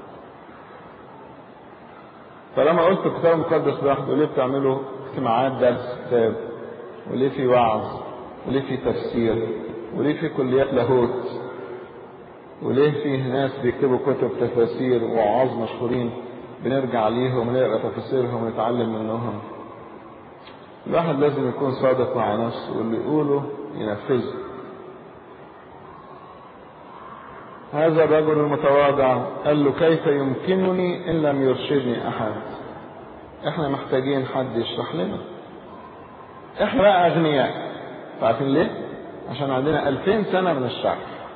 طالما قلت الكتاب المقدس لوحده ليه بتعملوا اجتماعات درس كتاب وليه في وعظ وليه في تفسير وليه في كليات لاهوت وليه في ناس بيكتبوا كتب تفاسير ووعاظ مشهورين بنرجع ليهم ونقرا تفاسيرهم ونتعلم منهم الواحد لازم يكون صادق مع نفسه واللي يقوله ينفذه هذا الرجل المتواضع قال له كيف يمكنني ان لم يرشدني احد احنا محتاجين حد يشرح لنا احنا بقى اغنياء عارفين ليه عشان عندنا ألفين سنة من الشعب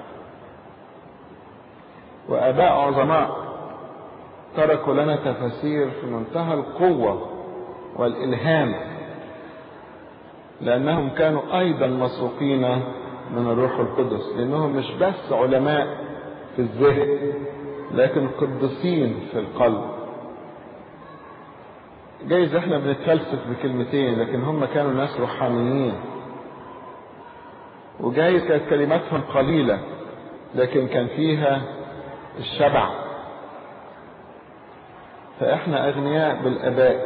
وآباء عظماء تركوا لنا تفاسير في منتهى القوة والإلهام لأنهم كانوا أيضا مسروقين من الروح القدس لأنهم مش بس علماء في الذهن لكن قدسين في القلب جايز احنا بنتفلسف بكلمتين لكن هم كانوا ناس روحانيين وجايز كانت كلماتهم قليلة لكن كان فيها الشبع فاحنا اغنياء بالاباء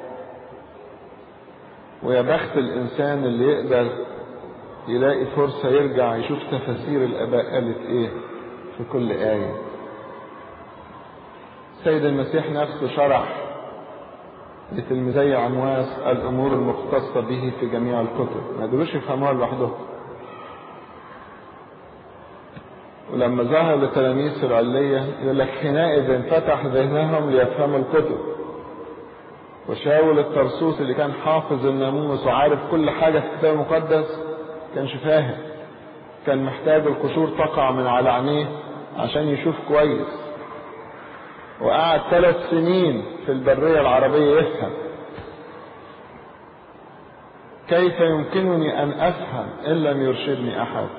ويا بخت الانسان اللي يقدر يلاقي فرصة يرجع يشوف تفاسير الاباء قالت ايه في كل آية السيد المسيح نفسه شرح لتلميذي عمواس الامور المختصة به في جميع الكتب ما قدروش يفهموها لوحدهم ولما ظهر لتلاميذ في العلية يقول لك حينئذ فتح ذهنهم ليفهموا الكتب وشاول الترسوس اللي كان حافظ الناموس وعارف كل حاجة في الكتاب المقدس كانش فاهم كان محتاج القشور تقع من على عينيه عشان يشوف كويس وقعد ثلاث سنين في البرية العربية يفهم كيف يمكنني أن أفهم إن لم يرشدني أحد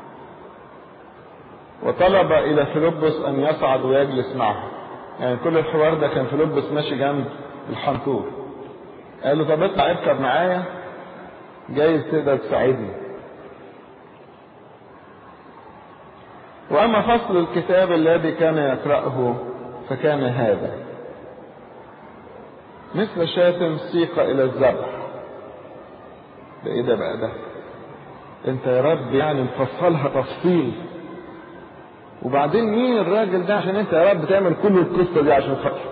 وطلب إلى فيلبس أن يصعد ويجلس معه يعني كل الحوار ده كان فيلبس ماشي جنب الحنطور قال له طب اطلع اركب معايا جايز تقدر تساعدني وأما فصل الكتاب الذي كان يقرأه فكان هذا مثل شاة سيق إلى الذبح ده إيه ده بقى ده أنت يا رب يعني مفصلها تفصيل وبعدين مين الراجل ده عشان أنت يا رب تعمل كل القصة دي عشان خاطره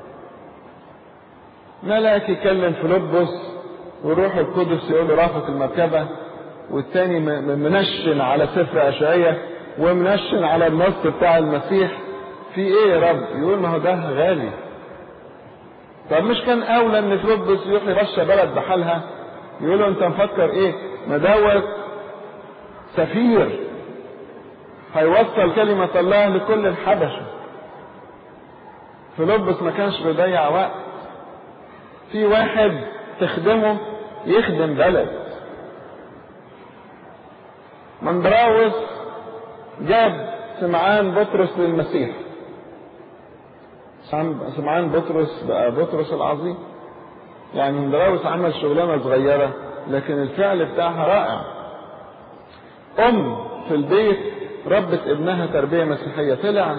ملاك يكلم فيلبس وروح القدس يقول له رافق المركبة والتاني منشن على سفر أشعية ومنشن على النص بتاع المسيح في ايه يا رب يقول ما هو ده غالي طب مش كان اولى ان فيلبس يروح يمشى بلد بحالها يقول له انت مفكر ايه ما دوت سفير هيوصل كلمة الله لكل الحبشة فيلبس ما كانش بيضيع وقت في واحد تخدمه يخدم بلد مندراوس جاب سمعان بطرس للمسيح سمعان بطرس بقى بطرس العظيم يعني مندراوس عمل شغلانة صغيرة لكن الفعل بتاعها رائع أم في البيت ربت ابنها تربية مسيحية طلع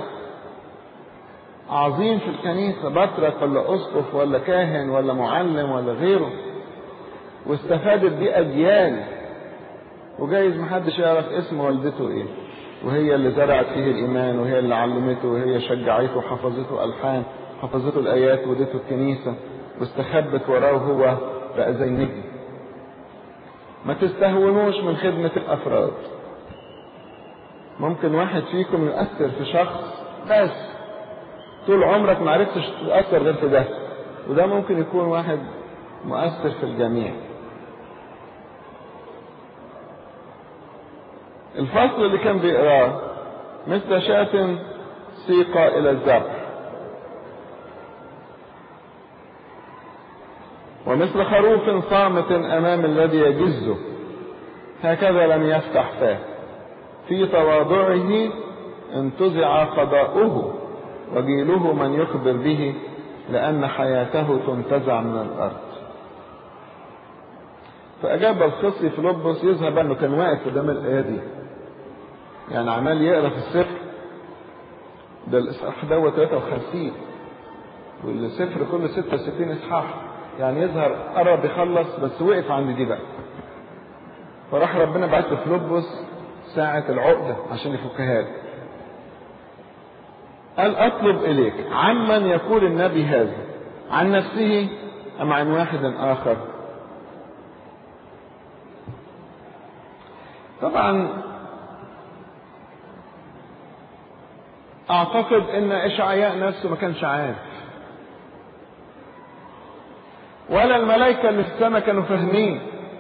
عظيم في الكنيسة بطرك ولا أسقف ولا كاهن ولا معلم ولا غيره واستفادت بيه أجيال وجايز محدش يعرف اسم والدته ايه وهي اللي زرعت فيه الإيمان وهي اللي علمته وهي شجعته وحفظته ألحان حفظته الآيات ودته الكنيسة واستخبت وراه هو بقى زي نجم ما تستهونوش من خدمة الأفراد ممكن واحد فيكم يؤثر في شخص بس طول عمرك ما عرفتش تأثر غير في ده وده ممكن يكون واحد مؤثر في الجميع الفصل اللي كان بيقراه مثل شاة سيق إلى الذبح ومثل خروف صامت أمام الذي يجزه هكذا لم يفتح فاه في تواضعه انتزع قضاؤه وجيله من يخبر به لأن حياته تنتزع من الأرض فأجاب الخصي فيلبس يظهر أنه كان واقف قدام الآية دي يعني عمال يقرا في السفر ده الإصحاح دوت 53 والسفر كله 66 إصحاح يعني يظهر قرب يخلص بس وقف عند دي بقى فراح ربنا بعت له فيلبس ساعة العقدة عشان يفكها له قال أطلب إليك عمن يقول النبي هذا عن نفسه أم عن واحد آخر طبعا أعتقد إن إشعياء نفسه ما كانش عارف ولا الملائكة اللي في السماء كانوا فاهمين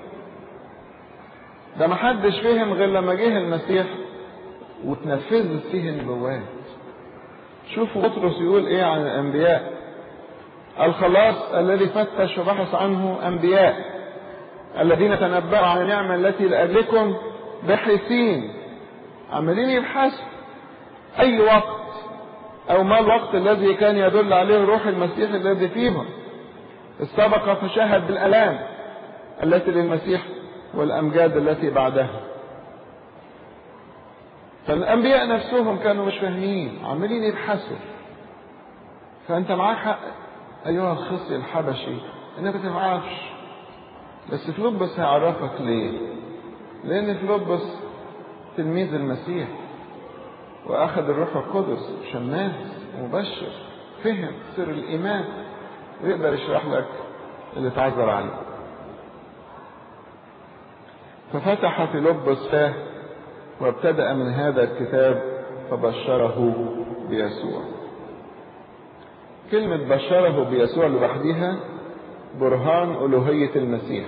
ده ما حدش فهم غير لما جه المسيح وتنفذت فيه النبوات شوفوا بطرس يقول ايه عن الانبياء الخلاص الذي فتش وبحث عنه انبياء الذين تنبأوا عن النعمة التي لأجلكم باحثين عمالين يبحثوا أي وقت أو ما الوقت الذي كان يدل عليه روح المسيح الذي فيهم السبق فشهد بالآلام التي للمسيح والأمجاد التي بعدها فالأنبياء نفسهم كانوا مش فاهمين عمالين يبحثوا فأنت معاك حق أيها الخصي الحبشي إنك ما تعرفش بس فيلبس هيعرفك ليه؟ لأن فيلبس تلميذ المسيح وأخذ الروح القدس شماس مبشر فهم سر الإيمان ويقدر يشرح لك اللي اتعذر عليه ففتح فيلبس فاه وابتدأ من هذا الكتاب فبشره بيسوع كلمة بشره بيسوع لوحدها برهان ألوهية المسيح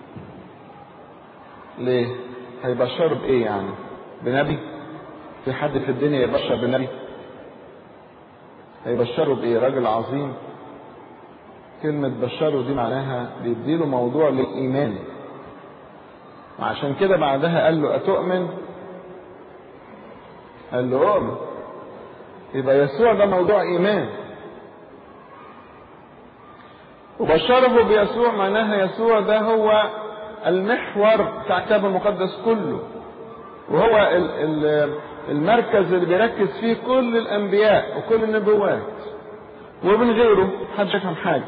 ليه هيبشروا بإيه يعني بنبي في حد في الدنيا يبشر بنبي هيبشروا بإيه راجل عظيم كلمة بشروا دي معناها بيديله موضوع للإيمان وعشان كده بعدها قال له أتؤمن قال له أؤمن يبقى يسوع ده موضوع إيمان وبشره بيسوع معناها يسوع ده هو المحور بتاع الكتاب المقدس كله وهو المركز اللي بيركز فيه كل الأنبياء وكل النبوات ومن غيره محدش يفهم حاجة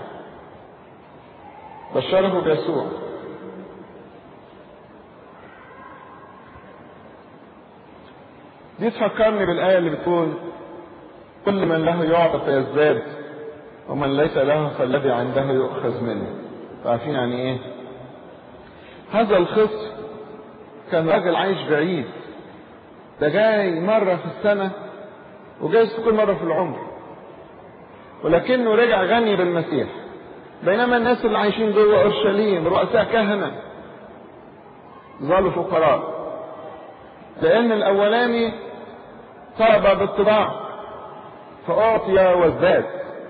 بشره بيسوع دي تفكرني بالآية اللي بتقول كل من له يعطى فيزداد ومن ليس له فالذي عنده يؤخذ منه عارفين يعني ايه هذا الخصم كان راجل عايش بعيد ده جاي مرة في السنة وجايز كل مرة في العمر ولكنه رجع غني بالمسيح بينما الناس اللي عايشين جوه اورشليم رؤساء كهنه ظلوا فقراء لان الاولاني طلب بالطباع فاعطي وازداد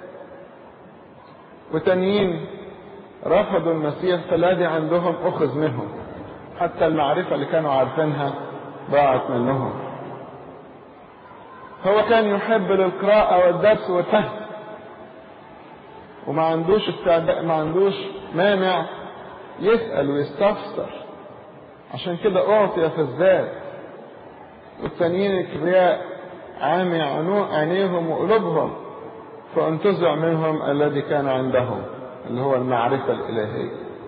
وتانيين رفضوا المسيح فالذي عندهم اخذ منهم حتى المعرفه اللي كانوا عارفينها ضاعت منهم هو كان يحب للقراءه والدرس والفهم وما عندوش استعداء ما عندوش مانع يسأل ويستفسر عشان كده أعطي فازداد والتانيين الكبرياء عامي عينيهم وقلوبهم فانتزع منهم الذي كان عندهم اللي هو المعرفة الإلهية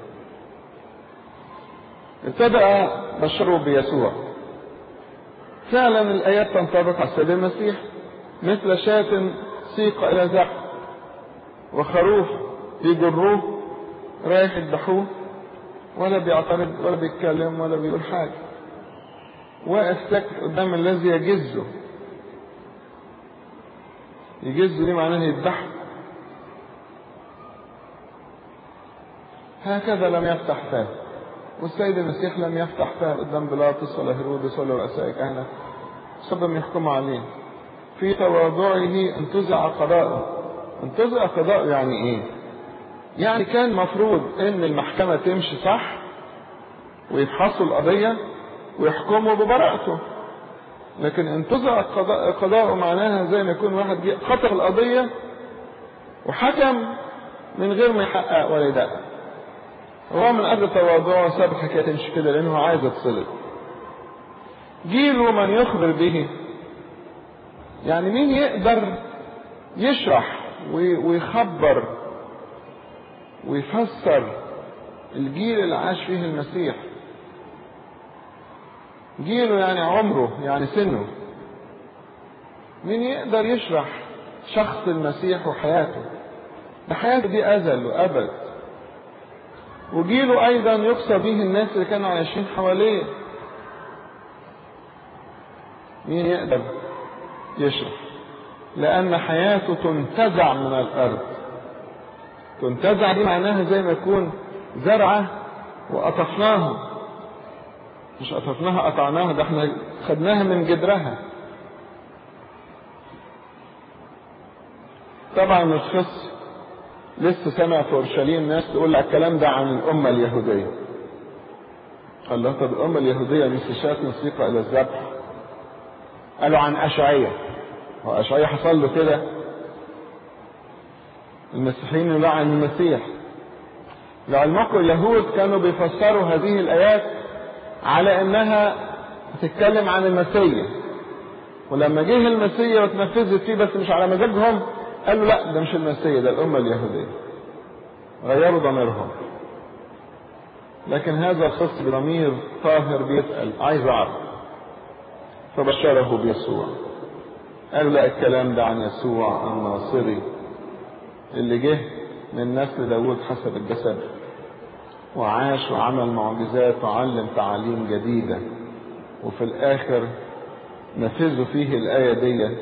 ابتدأ بشروا بيسوع فعلا الآيات تنطبق على السيد المسيح مثل شاة سيق إلى ذبح وخروف يجروه رايح يذبحوه ولا بيعترض ولا بيتكلم ولا بيقول حاجة واقف ساكت قدام الذي يجزه يجزه دي معناه يذبحه هكذا لم يفتح فاه والسيد المسيح لم يفتح فاه قدام بيلاطس ولا هيرودس ولا رؤساء كهنة سبب يحكموا عليه في تواضعه انتزع قضاءه انتزع قضاء يعني ايه يعني كان مفروض ان المحكمة تمشي صح ويفحصوا القضية ويحكموا ببراءته لكن انتزع قضاء قضاءه معناها زي ما يكون واحد خطر القضية وحكم من غير ما يحقق ولا يدقق هو من اجل تواضعه ساب الحكايه تمشي كده لانه عايز يتصلب جيله من يخبر به يعني مين يقدر يشرح ويخبر ويفسر الجيل اللي عاش فيه المسيح جيله يعني عمره يعني سنه مين يقدر يشرح شخص المسيح وحياته ده حياته دي أزل وأبد وجيله أيضا يقصى به الناس اللي كانوا عايشين حواليه مين يقدر يشرح لأن حياته تنتزع من الأرض تنتزع دي معناها زي ما يكون زرعة وقطفناها مش قطفناها قطعناها ده احنا خدناها من جدرها طبعا الخص لسه سمع في اورشليم ناس تقول الكلام ده عن الامه اليهوديه قال له طب الامه اليهوديه مش شاءت موسيقى الى الذبح قالوا عن اشعياء هو اشعياء حصل له كده المسيحيين يقولوا عن المسيح لعلمكم اليهود كانوا بيفسروا هذه الايات على انها بتتكلم عن المسيح ولما جه المسيح وتنفذت فيه بس مش على مزاجهم قالوا لا ده مش المسيح ده الامه اليهوديه غيروا ضميرهم لكن هذا الخص بضمير طاهر بيسال عايز اعرف فبشره بيسوع قالوا لا الكلام ده عن يسوع الناصري اللي جه من نسل داود حسب الجسد وعاش وعمل معجزات وعلم تعاليم جديدة وفي الآخر نفذوا فيه الآية دي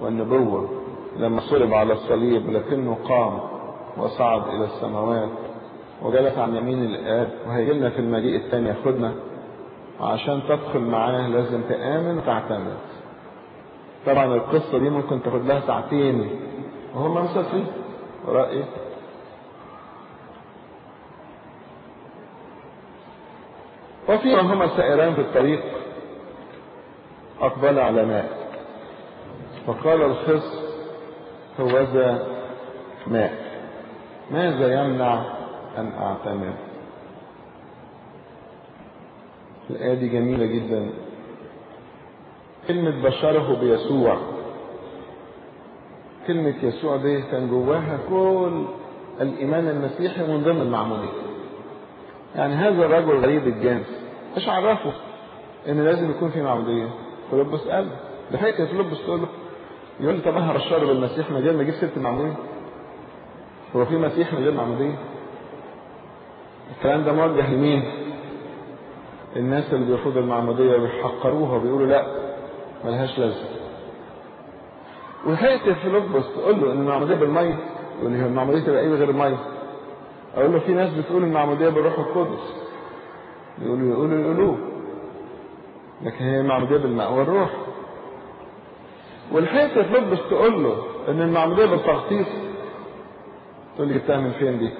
والنبوة لما صلب على الصليب لكنه قام وصعد إلى السماوات وجلس عن يمين الآب وهيجي لنا في المجيء الثاني ياخدنا وعشان تدخل معاه لازم تآمن وتعتمد طبعا القصة دي ممكن تاخد لها ساعتين وهم مسافرين رأيي وفي هما سائران في الطريق أقبل على ماء فقال الخص هوذا ماء ماذا يمنع أن أعتمد الآية دي جميلة جدا كلمة بشره بيسوع كلمة يسوع دي كان جواها كل الإيمان المسيحي من ضمن المعمودية يعني هذا الرجل غريب الجنس ايش عرفه ان لازم يكون في معمودية فيلبس قال ده حقيقة فيلبس تقول له يقول لي طب انا هرشره بالمسيح من غير ما اجيب سيرة المعمودية هو في مسيح من غير معمودية الكلام ده موجه لمين الناس اللي بيرفضوا المعمودية وبيحقروها وبيقولوا لا ملهاش لازمة وحقيقة فيلبس تقول له ان المعمودية بالمية يقول لي المعمودية تبقى ايه غير المية اقول له في ناس بتقول المعمودية بالروح القدس يقولوا يقولوا يقولوه لكن هي المعمودية بالماء والروح والحقيقة تلبس تقول له ان المعمودية بالتغطيس تقول لي جبتها من فين دي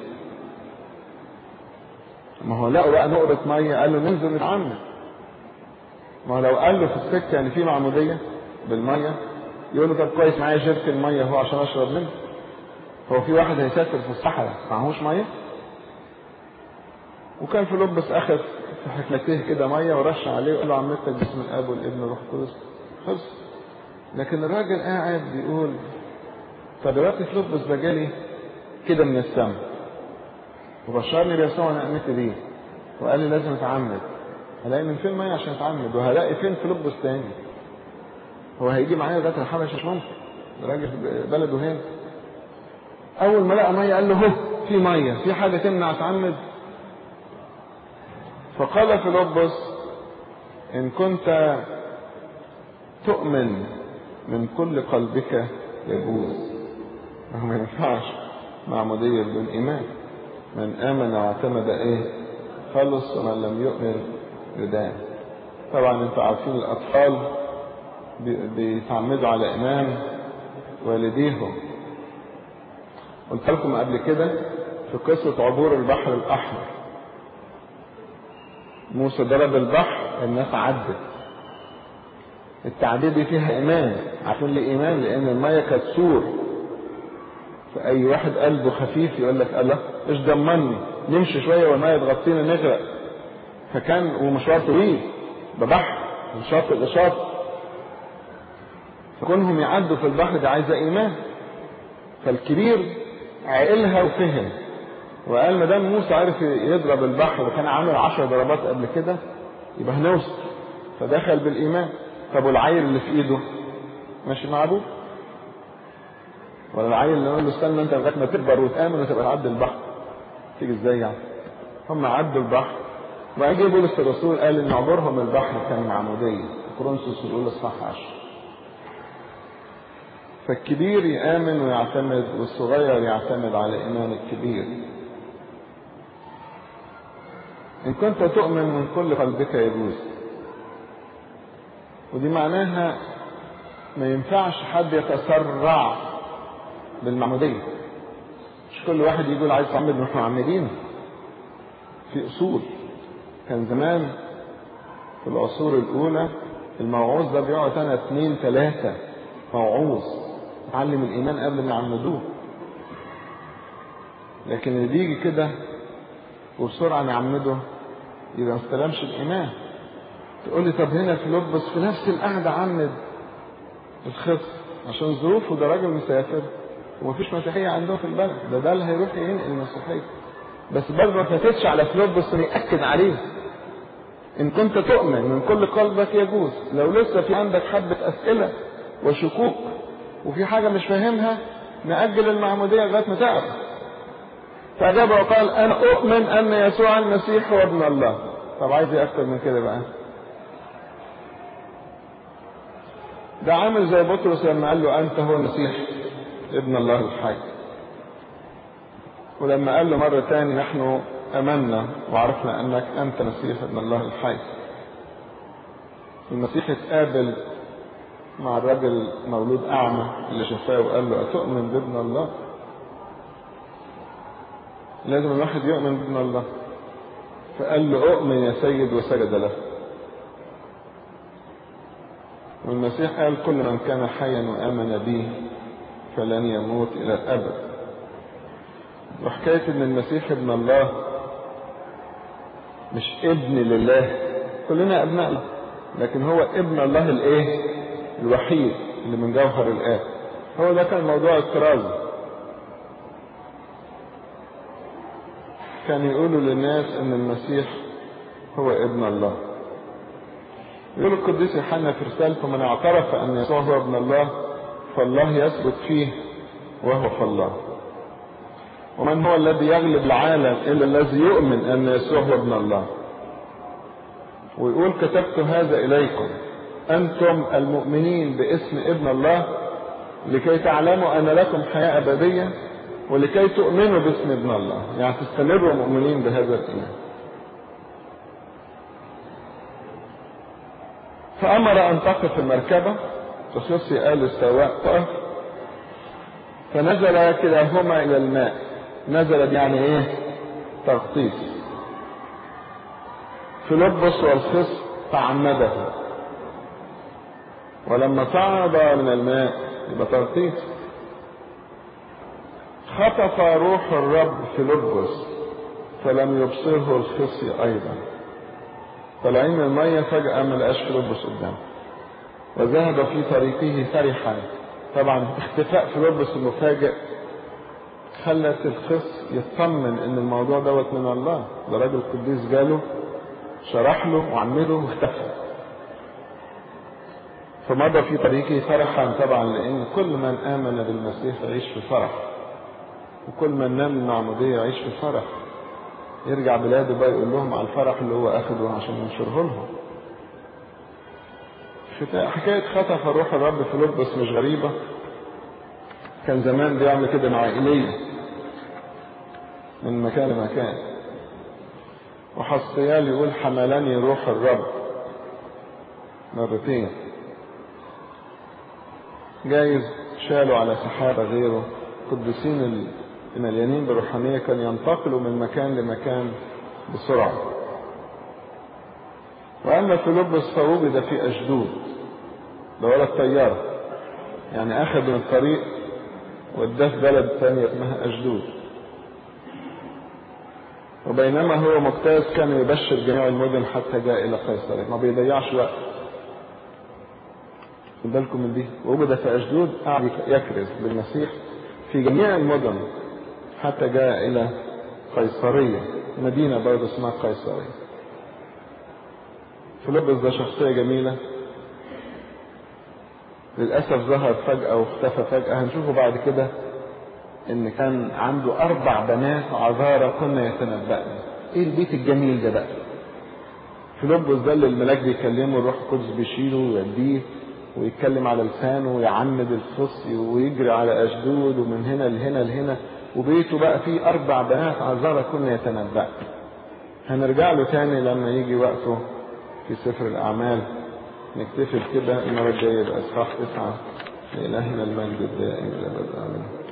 ما هو لقوا بقى نقطة مية قال له ننزل نتعمد ما هو لو قال له في السكة ان في معمودية بالمية يقول له طب كويس معايا شركة المية هو عشان اشرب منه هو في واحد هيسافر في الصحراء معهوش مية وكان فيلبس اخذ في حفلتيه كده ميه ورش عليه وقال له عمتك باسم الاب والابن والروح القدس خلص لكن الراجل قاعد بيقول طب دلوقتي فيلبس ده جالي كده من السماء وبشرني بيسوع نعمتي دي وقال لي لازم اتعمد هلاقي من فين ميه عشان اتعمد وهلاقي فين فيلبس تاني هو هيجي معايا لغايه الحبشه مش ممكن ده راجل بلده هنا اول ما لقى ميه قال له هو في ميه في حاجه تمنع اتعمد فقال فيلبس إن كنت تؤمن من كل قلبك يجوز ما ما ينفعش معمودية بدون إيمان من آمن واعتمد إيه خلص ومن لم يؤمن يدان طبعا انتوا عارفين الأطفال بيتعمدوا على إمام والديهم قلت لكم قبل كده في قصة عبور البحر الأحمر موسى ضرب البحر الناس عدت التعديد دي فيها ايمان عارفين ليه ايمان لان الميه كانت سور فاي واحد قلبه خفيف يقول لك الله ايش ضمني نمشي شويه والميه تغطينا نغرق فكان ومشوار طويل ده بحر من شاطئ لشاطئ فكونهم يعدوا في البحر ده عايزه ايمان فالكبير عقلها وفهم وقال ما دام موسى عرف يضرب البحر وكان عامل عشر ضربات قبل كده يبقى هنوصل فدخل بالايمان طب والعيل اللي في ايده ماشي مع ابوه ولا العيل اللي نقول له استنى انت لغايه ما تكبر وتامن وتبقى تعدي البحر تيجي ازاي يعني هم عدوا البحر وبعدين جه بولس الرسول قال ان عبورهم البحر كان معموديه كورنثوس الاولى اصحاح 10 فالكبير يامن ويعتمد والصغير يعتمد على ايمان الكبير إن كنت تؤمن من كل قلبك يجوز ودي معناها ما ينفعش حد يتسرع بالمعمودية مش كل واحد يقول عايز تعمد نحن معمدين في أصول كان زمان في العصور الأولى الموعوظ ده بيقعد سنة اتنين تلاتة موعوظ يتعلم الإيمان قبل ما يعمدوه لكن اللي بيجي كده وبسرعة نعمده يبقى ما استلمش الإيمان تقول لي طب هنا في لبس في نفس القعدة عمد الخص عشان ظروفه ده راجل مسافر ومفيش مسيحية عندهم في البلد ده ده اللي هيروح ينقل المسيحية بس برضه ما فاتتش على فلوبس انه يأكد عليه إن كنت تؤمن من كل قلبك يجوز لو لسه في عندك حبة أسئلة وشكوك وفي حاجة مش فاهمها نأجل المعمودية لغاية ما تعرف فأجاب وقال أنا أؤمن أن يسوع المسيح هو ابن الله طب عايز إيه أكتر من كده بقى ده عامل زي بطرس لما قال له أنت هو المسيح ابن الله الحي ولما قال له مرة تاني نحن أمنا وعرفنا أنك أنت مسيح ابن الله الحي المسيح اتقابل مع الراجل مولود أعمى اللي شفاه وقال له أتؤمن بابن الله لازم الواحد يؤمن بابن الله فقال له أؤمن يا سيد وسجد له والمسيح قال كل من كان حيا وآمن بي فلن يموت إلى الأبد وحكاية إن المسيح ابن الله مش ابن لله كلنا أبناء له لكن هو ابن الله الإيه؟ الوحيد اللي من جوهر الآب هو ده كان موضوع الكرازة كان يقولوا للناس ان المسيح هو ابن الله يقول القديس يوحنا في رسالته من اعترف ان يسوع هو ابن الله فالله يثبت فيه وهو في الله ومن هو الذي يغلب العالم الا الذي يؤمن ان يسوع هو ابن الله ويقول كتبت هذا اليكم انتم المؤمنين باسم ابن الله لكي تعلموا ان لكم حياه ابديه ولكي تؤمنوا باسم ابن الله يعني تستمروا مؤمنين بهذا الايمان فامر ان تقف المركبه تخصي قال السواق قف فنزل كلاهما الى الماء نزل يعني ايه تغطيس فيلبس والخص تعمده ولما صعد من الماء يبقى تغطيس خطف روح الرب فيلبس فلم يبصره الخصي ايضا طالعين من الميه فجاه ما لقاش فيلبس قدامه وذهب في طريقه فرحا طبعا اختفاء فيلبس المفاجئ خلت الخص يطمن ان الموضوع دوت من الله ده راجل قديس جاله شرح له وعمله واختفى فمضى في طريقه فرحا طبعا لان كل من امن بالمسيح يعيش في فرح وكل من نام المعمودية يعيش في فرح يرجع بلاده بقى يقول لهم على الفرح اللي هو اخده عشان ينشره لهم حكاية خطف روح الرب في لبس مش غريبة كان زمان بيعمل كده مع ايليا من مكان لمكان وحسيال يقول حملني روح الرب مرتين جايز شالوا على سحابة غيره قديسين المليانين بروحانية كان ينتقلوا من مكان لمكان بسرعة وأما فيلبس فوجد في أشدود ده ولا الطيارة يعني أخذ من الطريق وداه في بلد ثانية اسمها أشدود وبينما هو مجتاز كان يبشر جميع المدن حتى جاء إلى قيصرية ما بيضيعش وقت خد بالكم من دي وجد في أشدود قاعد يكرز بالمسيح في جميع المدن حتى جاء إلى قيصرية مدينة برضه اسمها قيصرية فيلبس ده شخصية جميلة للأسف ظهر فجأة واختفى فجأة هنشوفه بعد كده إن كان عنده أربع بنات عذارى كنا يتنبأن إيه البيت الجميل ده بقى فيلبس ده اللي الملاك بيكلمه الروح القدس بيشيله ويوديه ويتكلم على لسانه ويعمد الخص ويجري على أشدود ومن هنا لهنا لهنا وبيته بقى فيه أربع بنات عذارى كنا يتنبأ هنرجع له تاني لما يجي وقته في سفر الأعمال نكتفي كده المرة الجاية يبقى إصحاح تسعة لإلهنا المجد الدائم إلى الأبد آمين